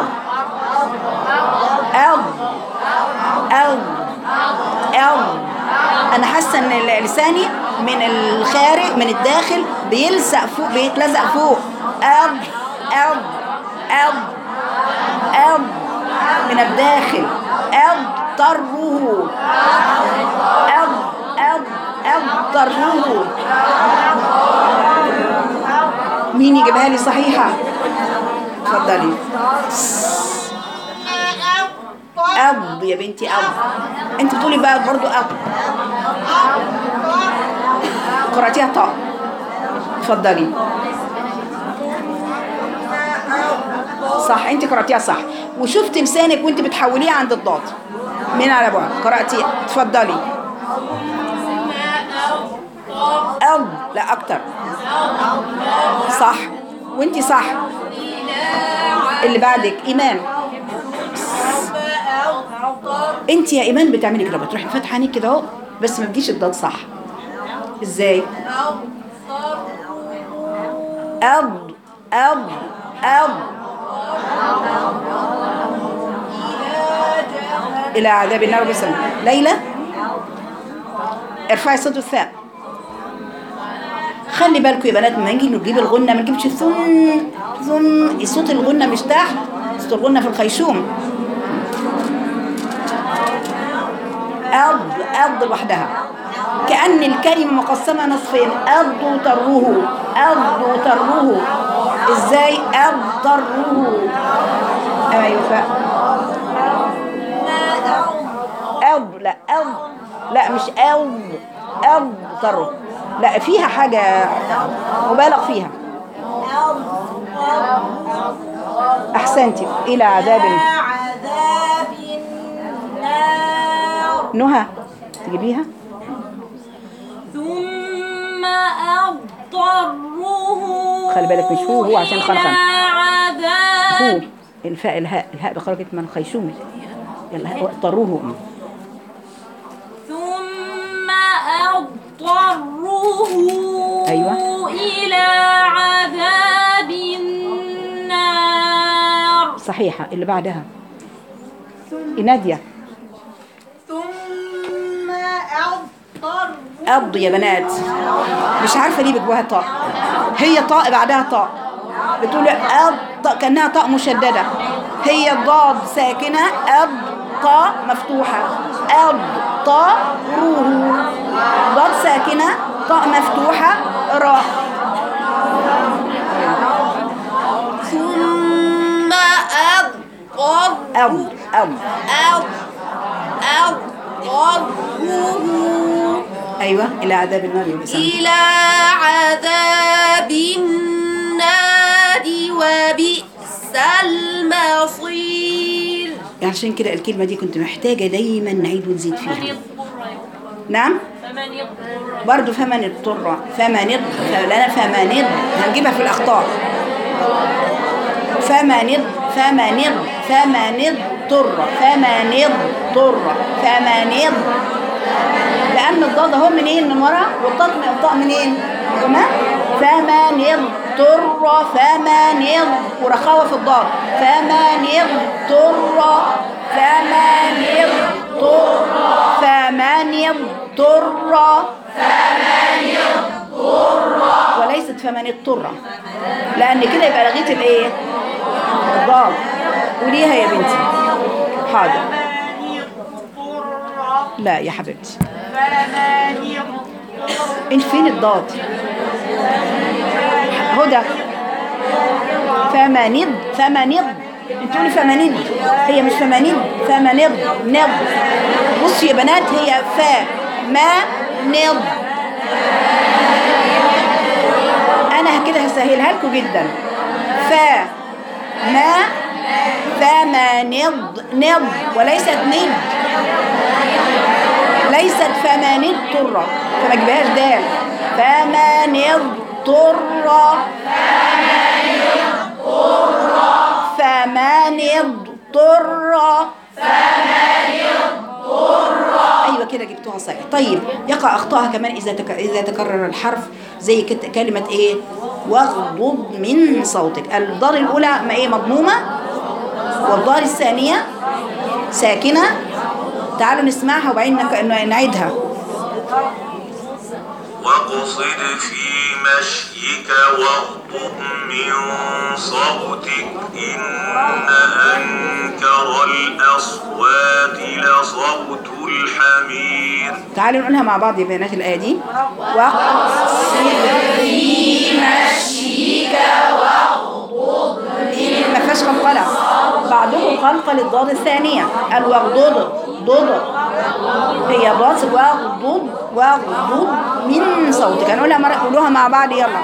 أض أض أض أنا حاسة إن لساني من الخارج من الداخل بيلزق فوق بيتلزق فوق أض أض أض أض من الداخل أضطره أض أض أضطره مين يجيبها لي صحيحة اتفضلي أب يا بنتي أب انت بتقولي بقى برضو أب قرأتيها طاء اتفضلي صح انت قرأتيها صح وشفت لسانك وانت بتحوليه عند الضاد من على بعد قرأتيها اتفضلي أب لا أكتر صح وانت صح اللي بعدك إيمان انت يا إيمان بتعملي كده بتروحي فاتحة عينيك كده اهو بس ما تجيش الضاد صح ازاي أب أب أب إلى عذاب النار بسم ليلى ارفعي صوت الثاء خلي بالكم يا بنات لما نيجي نجيب الغنة ما نجيبش ثم ثم صوت الغنة مش تحت صوت الغنة في الخيشوم أض أض لوحدها كأن الكلمة مقسمة نصفين أض تروه أض تروه إزاي أضطروه أيوة ف- أض لا أض لا مش أض أض تروه لا فيها حاجة مبالغ فيها أحسنتي إلى عذاب عذاب النار نهى تجيبيها ثم أضطره خلي بالك مش هو، هو عشان خلخل. إلى عذاب هو الفاء الهاء الهاء بخرجت من خيشوم يلا اضطروه ثم أضطره أيوة. إلى عذاب النار صحيحة اللي بعدها نادية ثم أضطره أض يا بنات مش عارفة ليه بجواها طاء هي طاء بعدها طاء بتقول أض طاء كأنها طاء مشددة هي ضاد ساكنة أض طاء مفتوحة أض طاء روه ضاد ساكنة طاء مفتوحة راء ثم أضطر أض أض أض أض غره ايوه الى عذاب النار يوم القيامة. إلى عذاب النار وبئس المصير عشان كده الكلمه دي كنت محتاجه دايما نعيد ونزيد فمن فيها يضطر نعم فمن يضطر برضو فمن اضطر فمن اض- فلنا فمن اض- هنجيبها في الاخطاء فمن اض- فمن اض- فمن اضطر فمن اضطر فمن اض- لان الضاد اهو منين من ورا والطاء من الطاء منين تمام فمن اضطر فمن اض- ورخاوه في الضاد فمن اضطر فمن اضطر فمن اضطر وليست فمن اضطر لان كده يبقى لغيت الايه الضاد قوليها يا بنتي حاضر لا يا حبيبتي انت فين الضاد هدى فمنض فمنض انت تقولي فمنض هي مش فمنض فمنض نض بصوا يا بنات هي فا ما نض انا كده هسهلها لكم جدا فا ما فما نض نض وليست ند ليست فما نضطر فما تجيبهاش دال فما نضطر فما نضطر ايوه كده جبتوها صحيح طيب يقع اخطائها كمان اذا تك... اذا تكرر الحرف زي كت... كلمه ايه واغضض من صوتك الضاد الاولى ما ايه مضمومه والضاد الثانيه ساكنه تعالوا نسمعها وبعدين نك- نعيدها واقصد في مشيك واغضب من صوتك إن أنكر الأصوات لصوت الحمير تعالوا نقولها مع بعض يا بنات الآية دي واقصد في مشيك واغضض من ما فيهاش قلقلة بعضكم قلقل الضاد الثانية الوغضض ضد هي ضاد واغضض واغضض من صوتك هنقولها مرة قولوها مع بعض يلا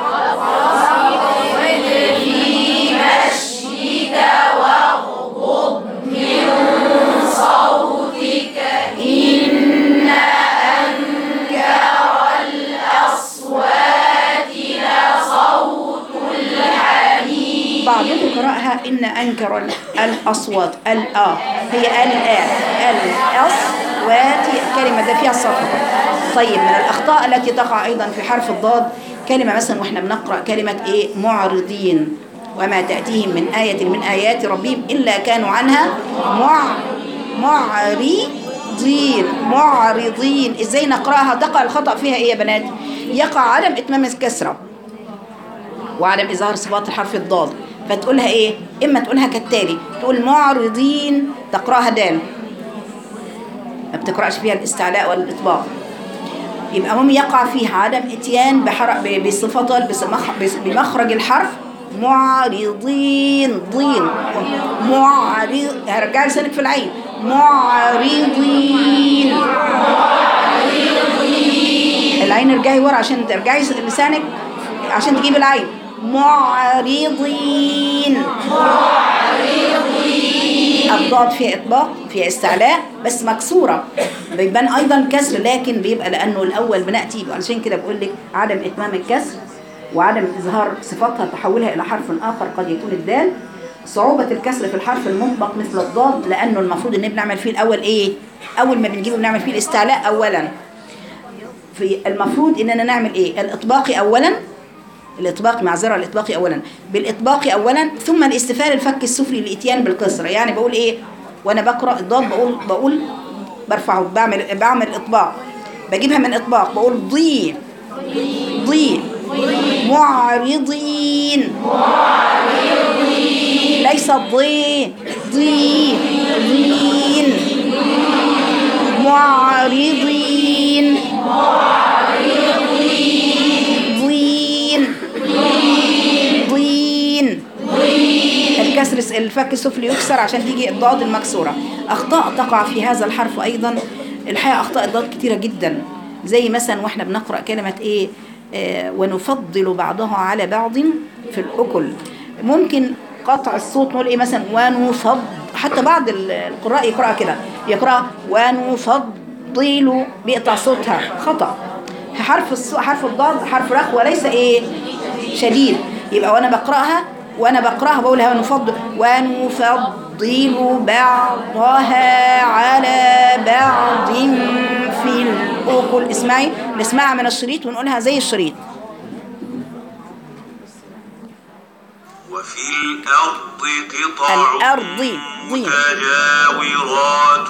بعضكم قرأها إن أنكر ال- الأصوات الآ هي الآ الأصوات كلمة ده فيها الصفحة طيب من الأخطاء التي تقع أيضا في حرف الضاد كلمة مثلا وإحنا بنقرأ كلمة إيه معرضين وما تأتيهم من آية من آيات ربهم إلا كانوا عنها مع معرضين معرضين إزاي نقرأها تقع الخطأ فيها إيه يا بنات يقع عدم إتمام الكسرة وعدم إظهار صفات الحرف الضاد فتقولها إيه إما تقولها كالتالي تقول معرضين تقرأها دال ما بتقرأش فيها الاستعلاء والإطباق يبقى هم يقع فيها عدم اتيان بحرق ب- بصفة بصمخ- بس- بمخرج الحرف معرضين ضين معرض هرجع لسانك في العين معرضين العين ارجعي ورا عشان ترجعي لسانك عشان تجيب العين معرضين الضاد فيها اطباق فيها استعلاء بس مكسوره بيبان ايضا كسر لكن بيبقى لانه الاول بناتي عشان كده بقول لك عدم اتمام الكسر وعدم اظهار صفاتها تحولها الى حرف اخر قد يكون الدال صعوبة الكسر في الحرف المطبق مثل الضاد لأنه المفروض إن بنعمل فيه الأول إيه؟ أول ما بنجيبه بنعمل فيه الاستعلاء أولا في المفروض إننا نعمل إيه؟ الإطباقي أولا الإطباق معذرة الإطباقي أولا بالإطباق أولا ثم الاستفال الفك السفلي للإتيان بالكسر يعني بقول إيه وأنا بقرأ الضاد بقول بقول برفعه بعمل بعمل إطباق بجيبها من إطباق بقول ضي ضي معرضين ليس ضي ضي ضين معرضين ضين ضين الكسر الفك السفلي يكسر عشان تيجي الضاد المكسورة أخطاء تقع في هذا الحرف أيضا الحقيقة أخطاء الضاد كتيرة جدا زي مثلا واحنا بنقرأ كلمة ايه آه ونفضل بعضها على بعض في الأكل ممكن قطع الصوت نقول ايه مثلا ونفض حتى بعض ال- القراء يقرأ كده يقرأ ونفضل بيقطع صوتها خطأ حرف الص... حرف الضاد حرف رخ وليس ايه شديد يبقى وانا بقراها وانا بقراها بقولها ونفضل ونفضل بعضها على بعض في الاكل اسمعي نسمعها من الشريط ونقولها زي الشريط وفي الأرض قطع الأرض ضين. متجاورات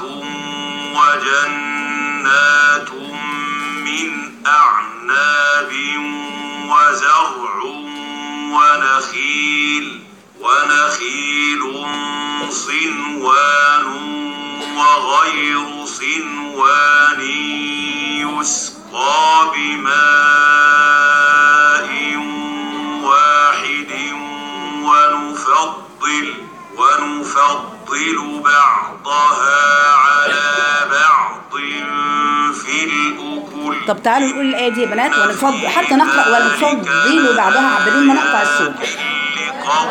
وجنات من أعناب وزرع ونخيل ونخيل صنوان وغير صنوان يسقى بماء واحد ونفضل ونفضل بعضها على بعض في الأكل طب تعالوا نقول الآية دي يا بنات ونفضل حتى نقرأ ونفضل بعضها بدون ما نقطع الصوت لقوم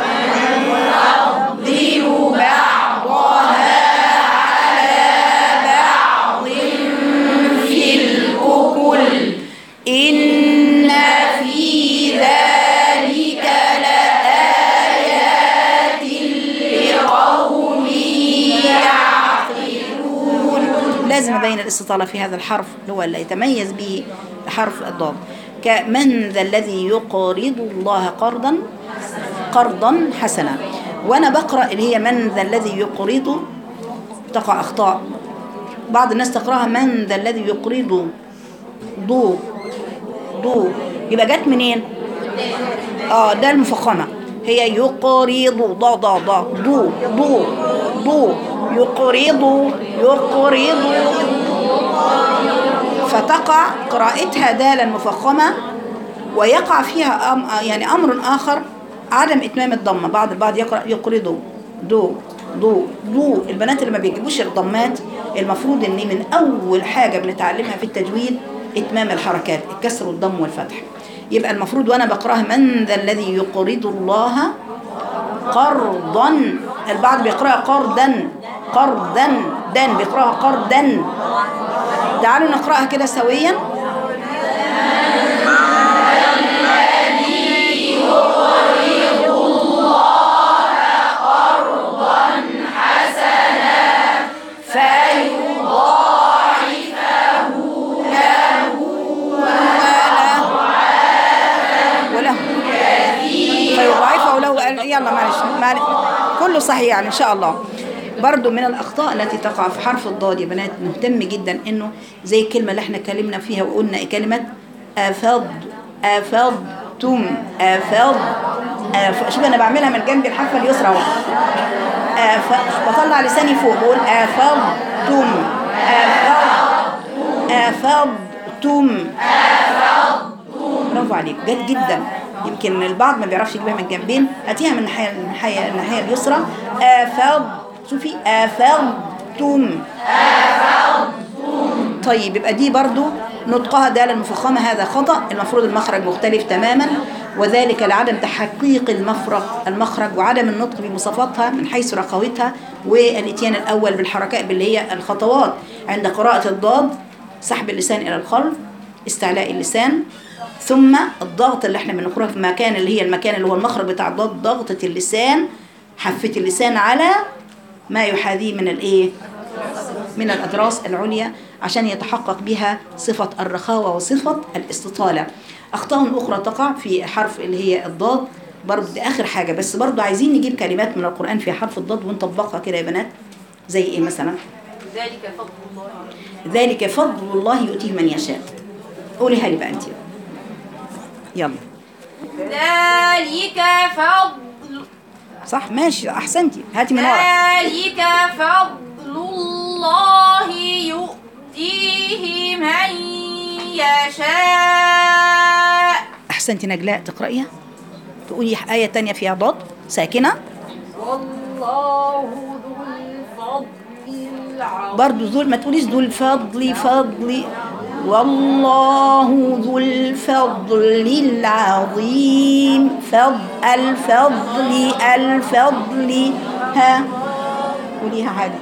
إن في ذلك لآيات لقوم يعقلون لازم أبين الاستطالة في هذا الحرف اللي هو اللي يتميز به حرف الضاد كمن ذا الذي يقرض الله قرضا قرضا حسنا وأنا بقرأ اللي هي من ذا الذي يقرض تقع أخطاء بعض الناس تقرأها من ذا الذي يقرض ضو ضو يبقى جت منين اه ده المفخمه هي يقرض ضا ضا ضا ضو ضو ضو يقرض يقرض فتقع قراءتها دالا مفخمه ويقع فيها أم يعني امر اخر عدم اتمام الضمه بعض البعض يقرا يقرض دو ضو ضو البنات اللي ما بيجيبوش الضمات المفروض ان من اول حاجه بنتعلمها في التجويد اتمام الحركات الكسر والضم والفتح يبقى المفروض وانا بقراها من ذا الذي يقرض الله قرضا البعض بيقراها قرضا قرضا دان بيقراها قرضا تعالوا نقراها كده سويا وله فيضاعفه له قال يلا معلش معلش كله صحيح يعني ان شاء الله برضو من الاخطاء التي تقع في حرف الضاد يا بنات مهتم جدا انه زي الكلمه اللي احنا اتكلمنا فيها وقلنا كلمه افض افضتم افض أف... شوف انا بعملها من جنب الحافه اليسرى اهو أف... بطلع لساني فوق بقول افضتم افض افضتم برافو عليك جد جدا يمكن البعض ما بيعرفش يجيبها من الجنبين هاتيها من الناحيه الناحيه الناحيه اليسرى افض شوفي افضتم طيب يبقى دي برضو نطقها دالة المفخمة هذا خطأ المفروض المخرج مختلف تماما وذلك لعدم تحقيق المفرغ المخرج وعدم النطق بمواصفاتها من حيث رخوتها والاتيان الأول بالحركات اللي هي الخطوات عند قراءة الضاد سحب اللسان إلى الخلف استعلاء اللسان ثم الضغط اللي احنا بنقراه في المكان اللي هي المكان اللي هو المخرج بتاع الضاد ضغطة اللسان حفة اللسان على ما يحاذيه من الايه من الأدراس العليا عشان يتحقق بها صفة الرخاوة وصفة الاستطالة أخطاء أخرى تقع في حرف اللي هي الضاد برضه دي آخر حاجة بس برضه عايزين نجيب كلمات من القرآن في حرف الضاد ونطبقها كده يا بنات زي إيه مثلا ذلك فضل الله ذلك فضل الله يؤتيه من يشاء قوليها لي بقى أنت يلا ذلك فضل صح ماشي أحسنتي هاتي من ورا ذلك فضل الله يؤتيه من يشاء أحسنتي نجلاء تقرأيها تقولي آية تانية فيها ضاد ساكنة والله ذو الفضل العظيم برضو ذو ما تقوليش ذو الفضل فضل والله ذو الفضل العظيم فضل الفضل الفضل ها قوليها حاجة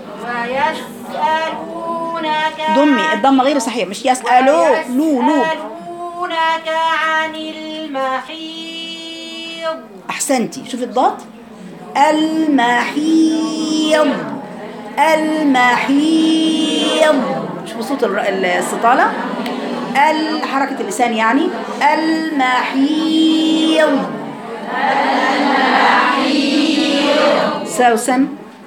ويسألونك ضمي الضمة غير صحيح مش يسألوا لو لو ويسألونك عن المحيض أحسنتي شوفي الضاد المحيض المحيض شوفوا صوت الر- الاستطالة ال- حركة اللسان يعني المحيض سوسن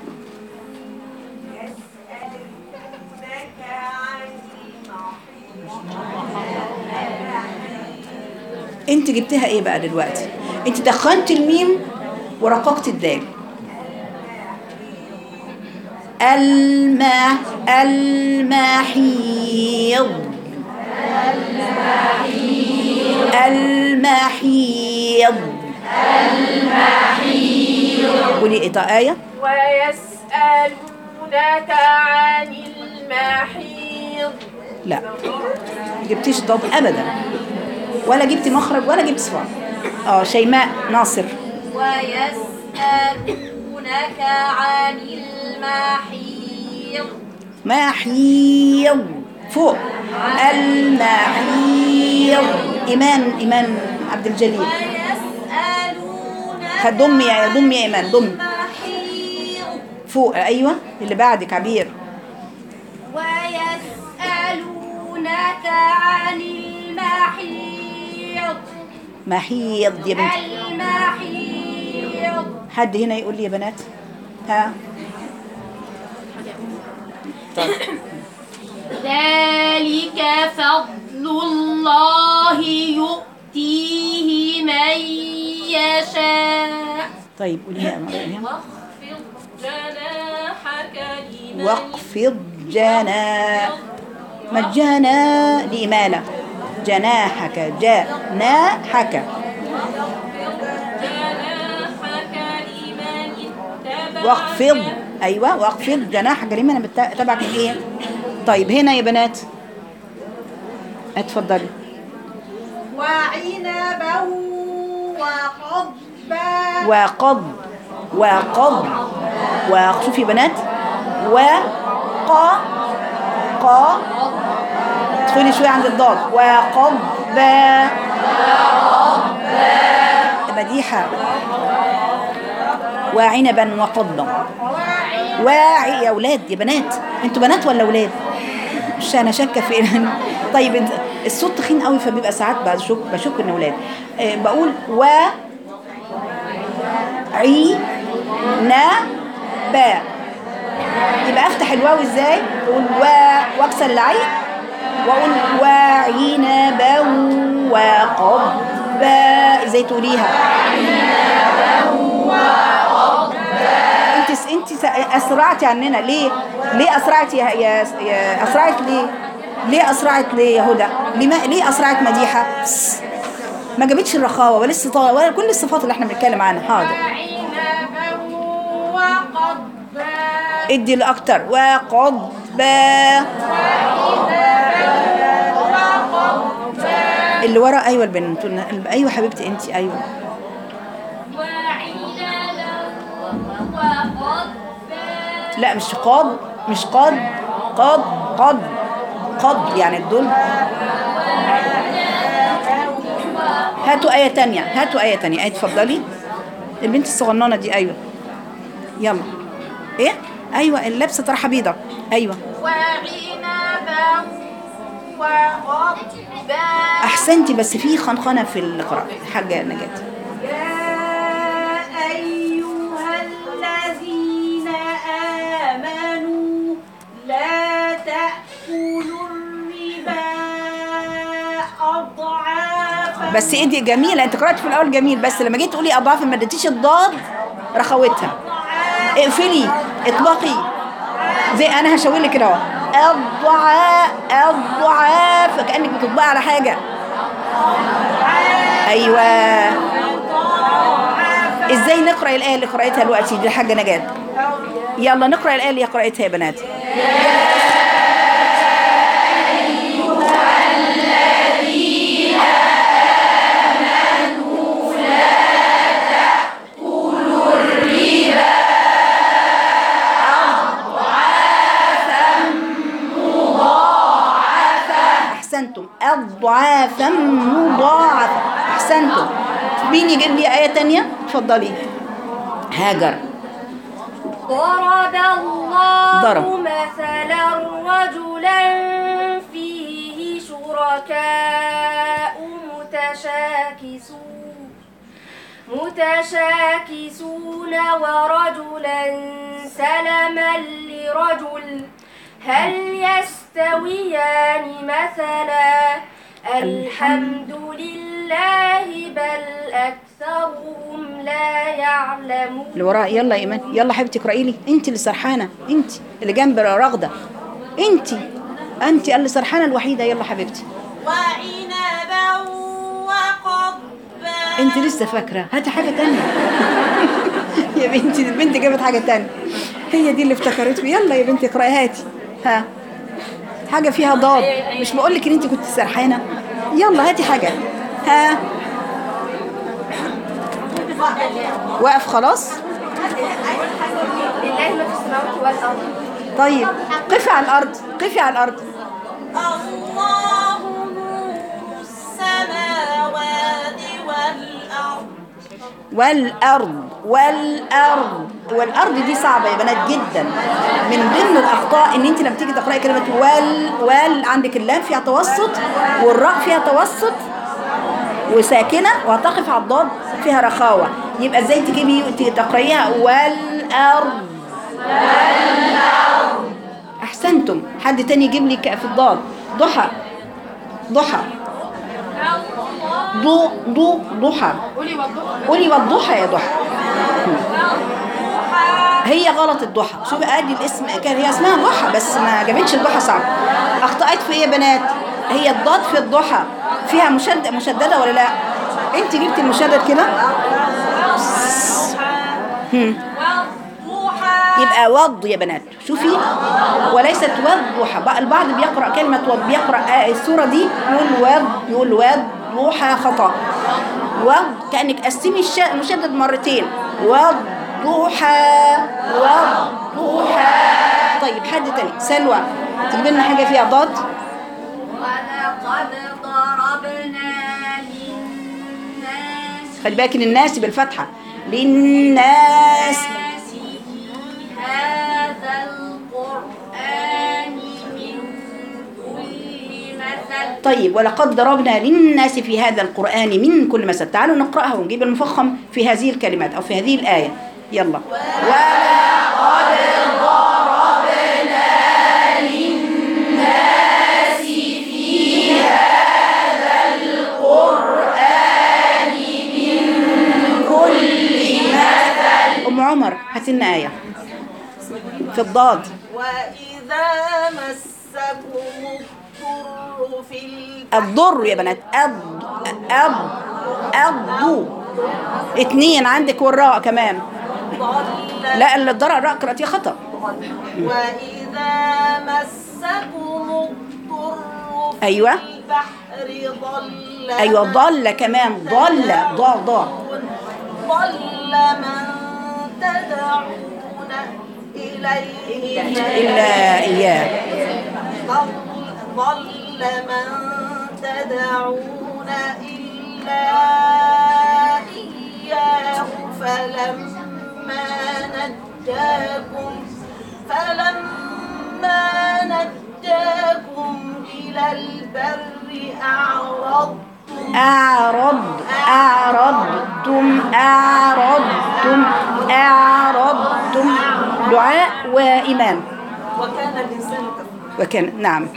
انت جبتها ايه بقى دلوقتي انت دخنت الميم ورققت الدال الماء المحيض المحيض قولي ايه طيب آية ويسألونك عن المحيض لا جبتيش ضاد ابدا ولا جبتي مخرج ولا جبت صفار اه شيماء ناصر ويسألونك عن المحيض محيض فوق المحيض ايمان ايمان عبد الجليل ويسألونك خد ضمي يا ضمي يا ايمان ضمي المحيض فوق ايوه اللي بعدك عبير ويسألونك عن المحيض محيض يا بنت المحيض حد هنا يقول لي يا بنات ها طيب ذلك فضل الله يؤتيه من يشاء طيب قوليها يا مريم واخفض جناحك لمن واخفض جناح مجانا لإمالة جناحك جناحك جناحك لمن اتبعك واخفض ايوه واخفض جناحك لمن بت- تبعك من ايه طيب هنا يا بنات اتفضلي وعنبا وقضبا وقض وقض وشوفي يا بنات وقا قا ادخلي شويه عند الضاد وقض با مديحه وعنبا وقضبا واعي يا اولاد يا بنات انتوا بنات ولا اولاد مش انا شاكه في إن- طيب انت الصوت تخين قوي فبيبقى ساعات بشك بشك ان اولاد آه، بقول و عي نا با يبقى افتح الواو ازاي اقول و واكسر العين واقول وعنبا وقضبا ازاي تقوليها انت انت س- اسرعتي عننا ليه ليه اسرعتي يا يا يا- اسرعت ليه ليه اسرعت ليه يا هدى ليه ما- ليه اسرعت مديحه بس. ما جابتش الرخاوه ولا الستاره ولا كل الصفات اللي احنا بنتكلم عنها حاضر وعنبا وقضبا ادي الاكتر وقضبا اللي ورا ايوه البنت ايوه حبيبتي انت ايوه وعنبا وقضبا لا مش قاد مش قاد قاد قد قد يعني الدول هاتوا آية تانية هاتوا آية تانية آية اتفضلي البنت الصغننة دي أيوة يلا إيه أيوة اللبسة طرحة بيضة أيوة وعنبا وقضبا أحسنتي بس في خنخنة في القراءة حاجة نجاة يا أيها الذين آمنوا لا تأكلوا الربا أضعافا بس انت جميلة انت قرأت في الأول جميل بس لما جيت تقولي أضعاف ما اديتيش الضاد رخوتها اقفلي اطلقي زي انا هشاور لك كده اهو الضعاف الضعاف كانك بتطبقي على حاجه ايوه ازاي نقرا الايه اللي قراتها دلوقتي دي حاجه نجاه يلا نقرا الايه اللي قراتها يا بنات احسنتم اضعافا مضاعفه احسنتم مين يجيب لي ايه تانية اتفضلي هاجر ضرب الله ضرب. مثلا رجلا فيه شركاء متشاكسون متشاكسون ورجلا سلما لرجل هل يستويان مثلا الحمد لله بل أكثرهم لا يعلمون اللي وراء يلا يا ايمان يلا حبيبتي اقراي لي انت اللي سرحانه انت اللي جنب رغده انت انت اللي سرحانه الوحيده يلا حبيبتي وعنبا وقضبا انت لسه فاكره هاتي حاجه تانية يا بنتي البنت جابت حاجه تانية هي دي اللي افتكرته يلا يا بنتي اقراي هاتي ها حاجه فيها ضاد مش بقول لك ان انت كنت سرحانه يلا هاتي حاجه ها واقف خلاص لله ما في السماوات والأرض طيب قفي على الارض قفي على الارض الله نور السماوات والأرض والأرض والأرض والأرض دي صعبة يا بنات جدا من ضمن الأخطاء إن أنت لما تيجي تقرأي كلمة وال وال عندك اللام فيها توسط والراء فيها توسط وساكنة وهتقف على الضاد فيها رخاوة يبقى ازاي تجيبي تقرأيها والأرض أحسنتم حد تاني يجيب لي ك- في الضاد ضحى ضحى ضو ضو ضحى قولي والضحى قولي والضحى يا ضحى هي غلط الضحى شوفي ادي الاسم كان هي اسمها ضحى بس ما جابتش الضحى صح اخطأت في ايه يا بنات هي الضاد في الضحى فيها مشدد مشدده ولا لا انت جبتي المشدد كده هم. يبقى وض يا بنات شوفي وليست وضحى بقى البعض بيقرا كلمه وض بيقرا آه السوره دي يقول وض يقول وض ضحى خطا وض كانك قسمي الش- المشدد مرتين والضحى والضحى طيب حد تاني سلوى تجيب لنا حاجه فيها ضاد ولقد ضربنا للناس خلي بالك للناس بالفتحه للناس في هذا القرآن من كل مثل طيب ولقد ضربنا للناس في هذا القرآن من كل مثل تعالوا نقرأها ونجيب المفخم في هذه الكلمات أو في هذه الآية يلا ولقد ضربنا للناس في هذا القرآن من كل مثل أم عمر هات لنا آية في الضاد وإذا مسكم الضر في البحر الضر يا بنات أب أب أب اتنين عندك والراء كمان ضل لا اللي الضرر الراء قرأتيه خطأ وإذا مسكم الضر في أيوة. البحر ضل أيوة من ضل كمان ضل ضا ضا ضل من تدعون إليه إلا إياه ضل ضل من تدعون إلا إياه فلما نجاكم فلما نجاكم إلى البر أعرضتم أعرض أعرضتم أعرضتم أعرضتم دعاء وإيمان وكان الإنسان كفورا وكان نعم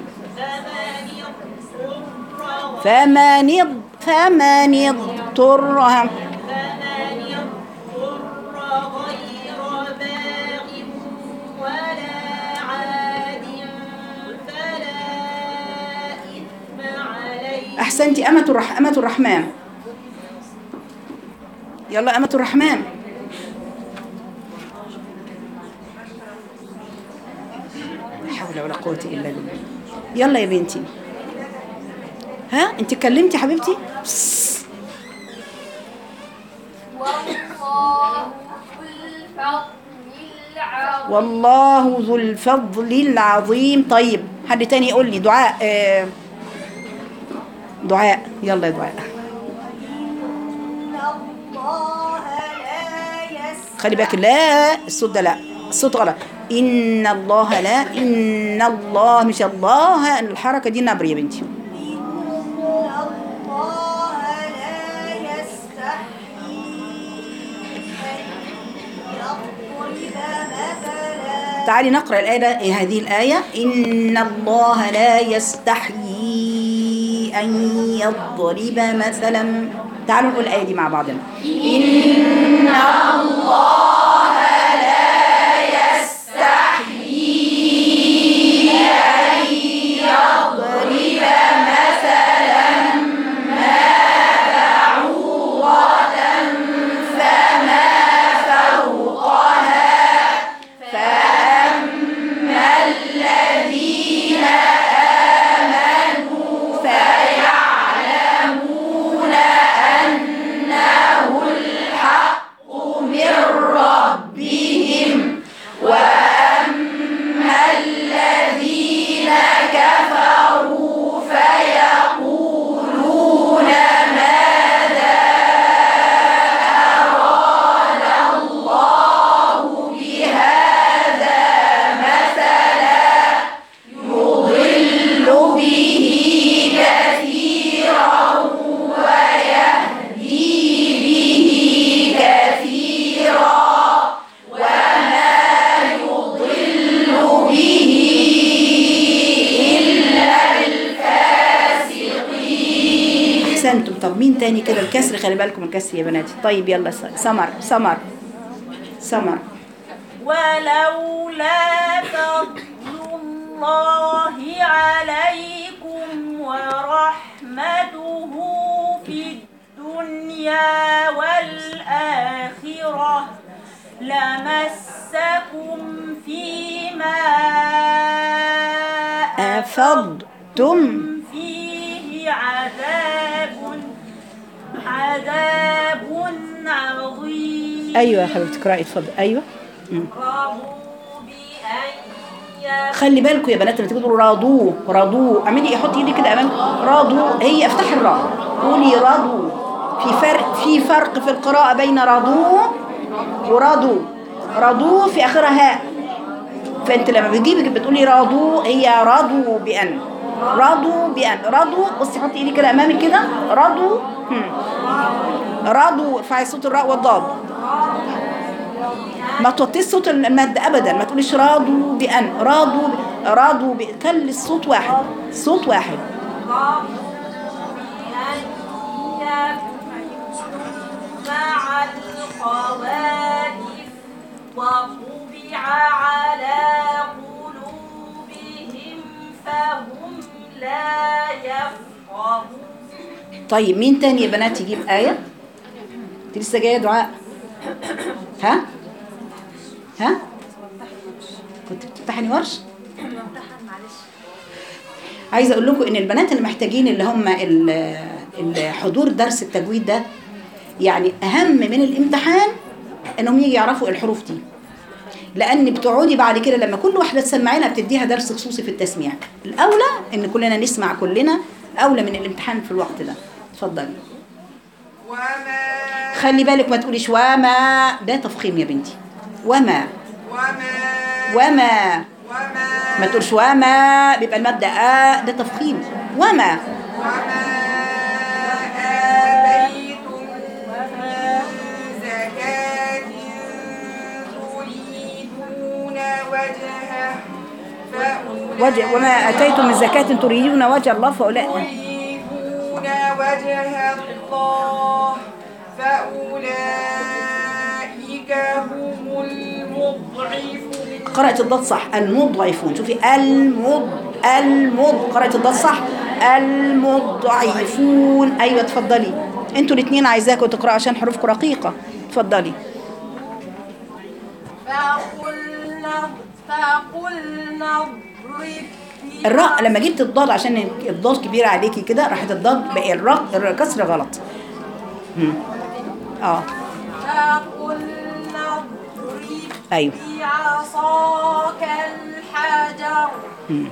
فمن اض- فمن اضطر ها. فمن اضطر غير باغ ولا عاد فلا إثم عليه أحسنتي أمة الرح... أمة الرحمن يلا أمة الرحمن لا حول ولا قوة إلا بالله يلا يا بنتي ها انت اتكلمتي حبيبتي بس. والله ذو الفضل والله ذو العظيم الفضل العظيم طيب حد تاني يقول لي دعاء آه دعاء يلا يا دعاء إن الله لا يستحيي خلي بالك لا الصوت ده لا الصوت غلط إن الله لا إن الله مش الله الحركة دي نبر يا بنتي إن الله لا يستحيي أن يضرب مثلا تعالي نقرأ الآية ده- هذه الآية إن الله لا يستحيي أن يضرب مثلا تعالوا نقول الآية دي مع بعضنا إن الله لا يستحيي أن يضرب مثلا ما بعوضة فما فوقها فأما الذين آمنوا فيعلمون أنه الحق من ربهم وأما الذين كفروا فيقولون ماذا أراد الله بهذا مثلا يضل به كثيرا ويهدي به كثيرا وما يضل به إلا الفاسقين أحسنتم طب مين تاني كده الكسر خلي بالكم الكسر يا بناتي طيب يلا س- سمر سمر سمر ولولا فضل الله عليكم ورحمته في الدنيا والآخرة لمسكم فيما أفضتم فيه عذاب عذاب عظيم أيوة يا حبيبتي اقرأي اتفضل أيوة مم. رضوا بأن يكفروا خلي بالكم يا بنات لما تيجوا تقولوا راضوا راضوا اعملي حطي ايدك كده امام راضوا هي افتحي الراء قولي راضوا في فرق في فرق في القراءة بين راضوا وراضوا راضوا في اخرها هاء فانت لما بتجيبي بتقولي راضوا هي راضوا بان راضوا بان راضوا بصي حطي ايدك كده امامك كده راضوا هم. راضوا ارفعي صوت الراء والضاد ما توطيش صوت المد ابدا ما تقوليش راضوا بان راضوا ب... راضوا ب... كل الصوت واحد صوت واحد بأن يكونوا مع الخوالف وطبع على قلوبهم فهم لا يفقهون طيب مين تاني يا بنات يجيب آية انت لسه جاية دعاء ها ها كنت بتمتحني ورش عايزه اقول لكم ان البنات اللي محتاجين اللي هم ال- الحضور درس التجويد ده يعني اهم من الامتحان انهم يجي يعرفوا الحروف دي لان بتقعدي بعد كده لما كل واحده تسمعينها بتديها درس خصوصي في التسميع الاولى ان كلنا نسمع كلنا اولى من الامتحان في الوقت ده اتفضلي وما خلي بالك ما تقوليش وما ده تفخيم يا بنتي وما وما وما وما ما تقولش وما بيبقى المادة آ ده تفخيم وما وما آتيتم من زكاة تريدون وجهه فأولئك وجه وما أتيتم من زكاة تريدون وجه الله فأولئك يريدون وجه الله فأولئك هم المضعفون قرأت الضاد صح المضعفون شوفي المض المض قرأت الضاد صح المضعفون أيوة اتفضلي انتوا الاثنين عايزاكم تقرأوا عشان حروفكم رقيقة اتفضلي فقلنا فقلنا اضرب بها- الراء لما جبت الضاد عشان الضاد كبيرة عليكي كده راحت الضاد بقى الراء الكسر غلط مم. اه فقلنا اضرب ايوه بعصاك الحجر مم.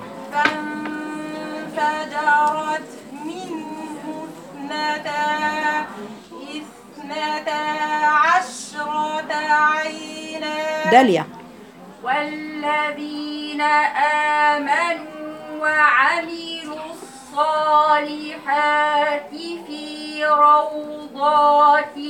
فانفجرت منه اثنتا اثنتا عشرة عينا داليا والذين آمنوا وعملوا الصالحات في روضات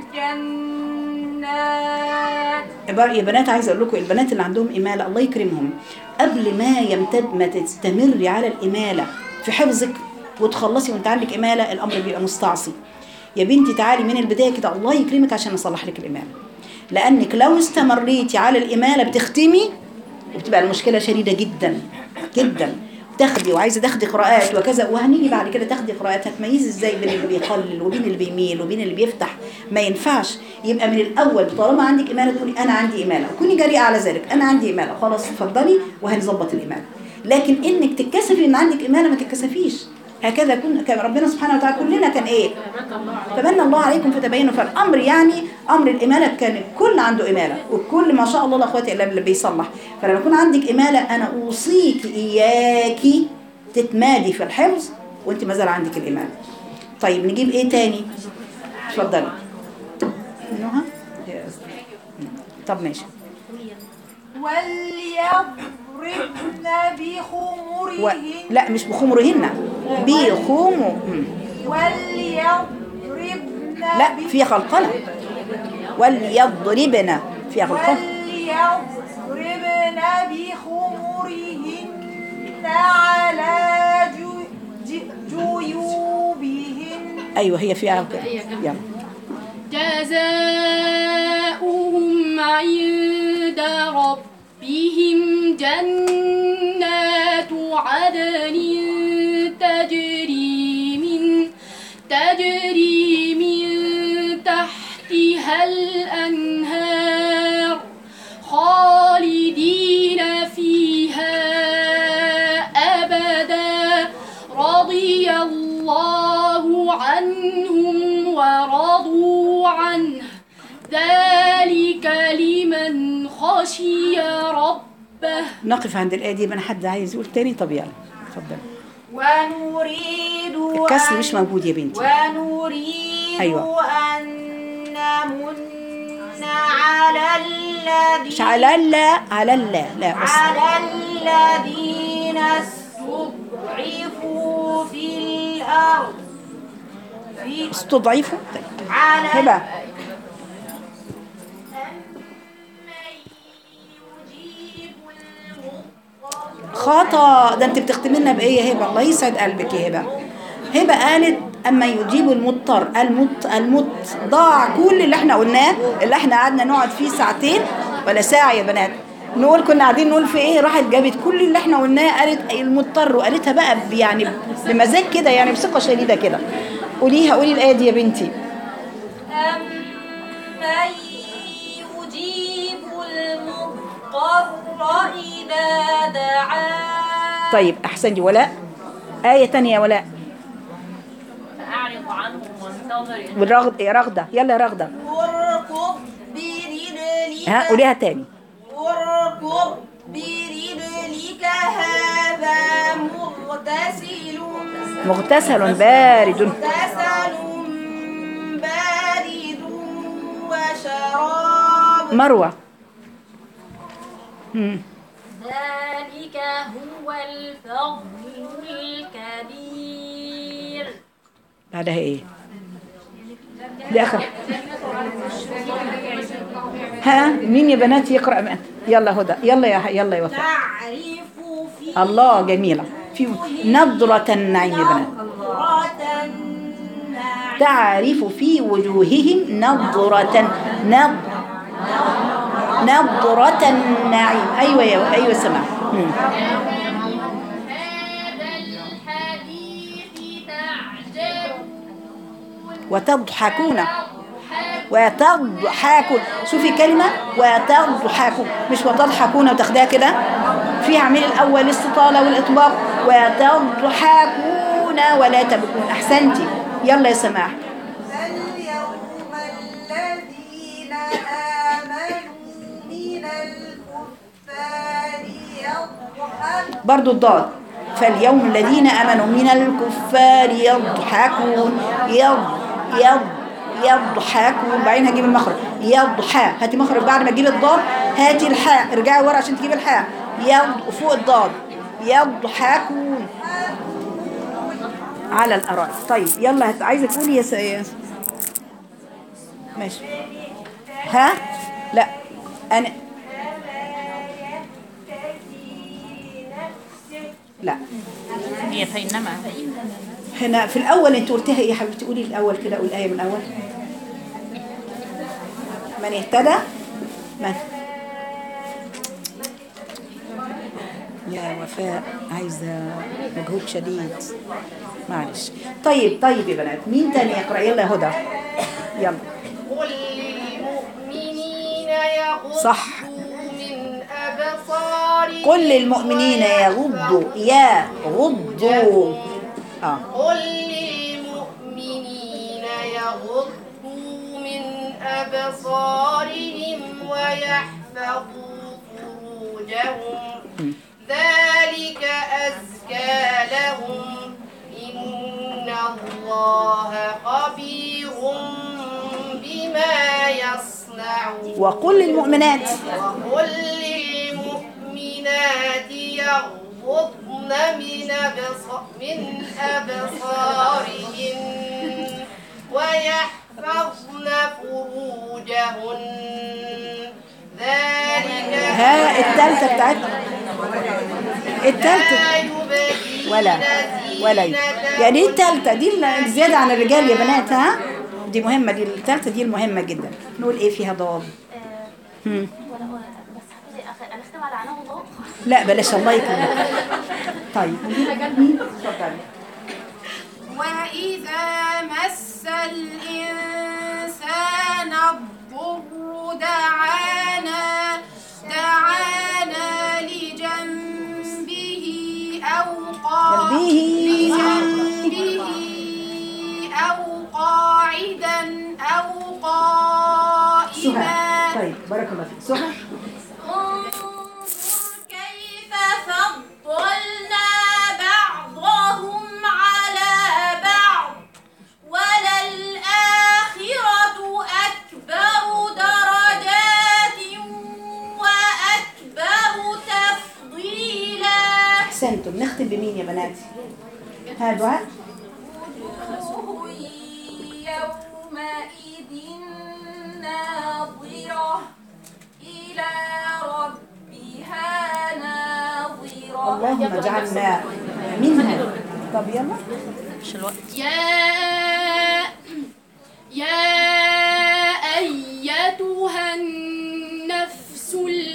الجنات عبارة يا بنات عايزه اقول لكم البنات اللي عندهم اماله الله يكرمهم قبل ما يمتد ما تستمري على الاماله في حفظك وتخلصي وانت عندك اماله الامر بيبقى مستعصي يا بنتي تعالي من البدايه كده الله يكرمك عشان اصلح لك الاماله لانك لو استمريتي على الاماله بتختمي وبتبقى المشكله شديده جدا جدا تاخدي وعايزه تاخدي قراءات وكذا وهنيجي بعد كده تاخدي قراءات هتميزي ازاي بين اللي بيقلل وبين اللي بيميل وبين اللي بيفتح ما ينفعش يبقى من الاول طالما عندك اماله تقولي انا عندي اماله وكوني جريئه على ذلك انا عندي اماله خلاص اتفضلي وهنظبط الاماله لكن انك تتكسفي ان عندك اماله ما تتكسفيش هكذا كن كان ربنا سبحانه وتعالى كلنا كان ايه فمن الله عليكم فتبينوا فالامر يعني امر الاماله كان الكل عنده اماله والكل ما شاء الله لا قوه الا بالله بيصلح فلما يكون عندك اماله انا اوصيك اياكي تتمادي في الحفظ وانت ما زال عندك الاماله طيب نجيب ايه تاني اتفضلي نهى يا أستاذ. طب ماشي وليضربن و... بخمرهن لا مش بخمرهن بخمر مم. وليضربن لا بخ- في خلقلة وليضربن في خلقلة وليضربن بخمرهن على جو- ج- جيوبهن ايوه هي فيها كده يلا جزاؤهم عند ربهم جنات عدن تجري من تجري من تحتها الأنهار خالدين فيها أبدا رضي الله عنهم ورضوا عنه ذلك لمن خشي ربه نقف عند الآية دي من حد عايز يقول تاني طب يلا اتفضل ونريد الكسر أن- مش موجود يا بنتي ونريد أيوة. أن نمن على الذين مش على لا على لا لا بس على الذين استضعفوا في الأرض في استضعفوا طيب على هبة يجيب المضطر خطأ ده انت بتختمي لنا بايه يا هبه الله يسعد قلبك يا هبه هبه قالت اما يجيب المضطر المط المط ضاع كل اللي احنا قلناه اللي احنا قعدنا نقعد فيه ساعتين ولا ساعه يا بنات نقول كنا قاعدين نقول في ايه راحت جابت كل اللي احنا قلناه قالت المضطر وقالتها بقى ب- يعني بمزاج كده يعني بثقه شديده كده قوليها قولي الايه دي يا بنتي أمن يجيب المضطر إذا دعاه طيب احسنتي ولاء ايه تانية يا ولاء فأعرض عنه وانتظر والرغد يا رغده يلا يا رغده واركض برجلك ها قوليها تاني واركض برجلك هذا مغتسل مغتسل بارد مغتسل بارد وشراب مروه مم. ذلك هو الفضل الكبير بعدها ايه دي اخر ها مين يا بنات يقرا بقى؟ يلا هدى يلا يا يلا يا وفاء تعرف في الله جميله في نظرة النعيم يا بنات نظرة النعيم تعرف في وجوههم نظرة نظ نظرة النعيم أيوة يا أيوة سمع مم. هذا الحديث تعجبون وتضحكون وتضحكون شوفي كلمة وتضحكون مش وتضحكون وتاخديها كده فيها اعملي الأول الاستطالة والإطباق وتضحكون ولا تبكون أحسنتي يلا يا سماح فاليوم الذين آمنوا من الكفار يضحكون برضو الضاد فاليوم الذين امنوا من الكفار يضحكون يض يض يضحكون بعدين هجيب المخرج يضحى هاتي مخرج بعد ما تجيبي الضاد هاتي الحاء ارجعي ورا عشان تجيبي الحاء يض فوق الضاد يضحكون على الارائك طيب يلا هت... عايزه تقولي يا س... يا س- ماشي ها لا انا لا هي فإنما هنا في الأول أنت قلتها إيه يا حبيبتي قولي الأول كده قول الآية من الأول من اهتدى من يا وفاء عايزة مجهود شديد معلش طيب طيب يا بنات مين تاني يقرأ يلا يا هدى يلا قل للمؤمنين يغضوا صح. من أبصارهم قل للمؤمنين يغضوا يا غضوا آه قل للمؤمنين يغضوا من أبصارهم ويحفظوا فروجهم ذلك أزكى لهم إن الله خبير بما يصنعون وقل للمؤمنات وقل للمؤمنات يغضضن من أبص- من أبصارهن ويحفظن فروجهن ذلك ها التالتة بتاعتنا التالتة لا يبدين ولا ولا يعني ايه التالتة دي الزيادة عن الرجال يا بنات ها دي مهمة دي التالتة دي المهمة جدا نقول ايه فيها ضاد هم. ولا ولا بس هنختم على عناء الله لا بلاش الله يكرمك طيب اتفضلي وإذا مس الإنسان الضر دعانا دعانا لجنبه أو قا- جنبه. لجنبه أو قاعدا أو قائما سهى طيب بارك الله فيك سهى انظر كيف فضلنا بعضهم على بعض وللآخرة أكبر درجات وأكبر تفضيلا احسنتم نختم بمين يا بنات ها دعاء وجوه يومئذ ناظرة إلى ربها ناظرة اللهم اجعلنا منها طب يلا يا يا أيتها النفس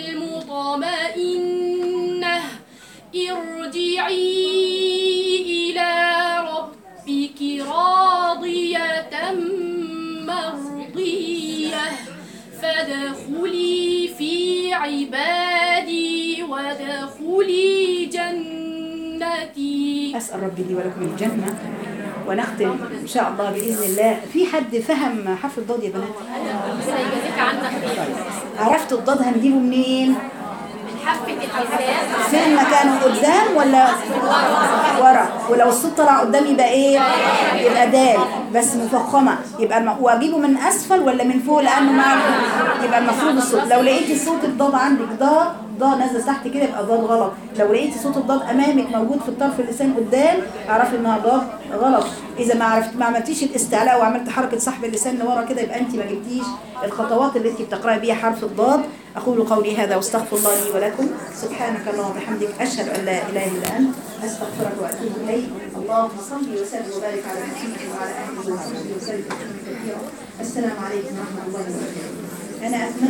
المطمئنة ارجعي إلى ربك راضية مرضية فادخلي في عبادي وادخلي جنتي اسال ربي لي ولكم الجنه ونختم ان شاء الله باذن الله في حد فهم حرف الضاد يا بنات ربنا يجازيك عنا خير عرفتوا الضاد هنجيبه منين حفة الحساب فين مكانه قدام ولا ورا ولو الصوت طلع قدام يبقى ايه يبقى دال بس مفخمه يبقى الم... واجيبه من اسفل ولا من فوق لانه ما يبقى المفروض الصوت لو لقيتي صوت الضاد عندك ضاد ضاد نازل تحت كده يبقى ضاد غلط لو لقيتي صوت الضاد امامك موجود في الطرف اللسان قدام اعرفي انها ضاد غلط اذا ما عرفت ما عملتيش الاستعلاء وعملت حركه سحب اللسان لورا كده يبقى انت ما جبتيش الخطوات اللي انت بتقراي بيها حرف الضاد اقول قولي هذا واستغفر الله لي ولكم سبحانك اللهم وبحمدك اشهد ان لا اله الا انت استغفرك واتوب اليك اللهم صل وسلم وبارك على محمد وعلى اله وصحبه وسلم تسليما كثيرا السلام عليكم ورحمه الله وبركاته انا اتمنى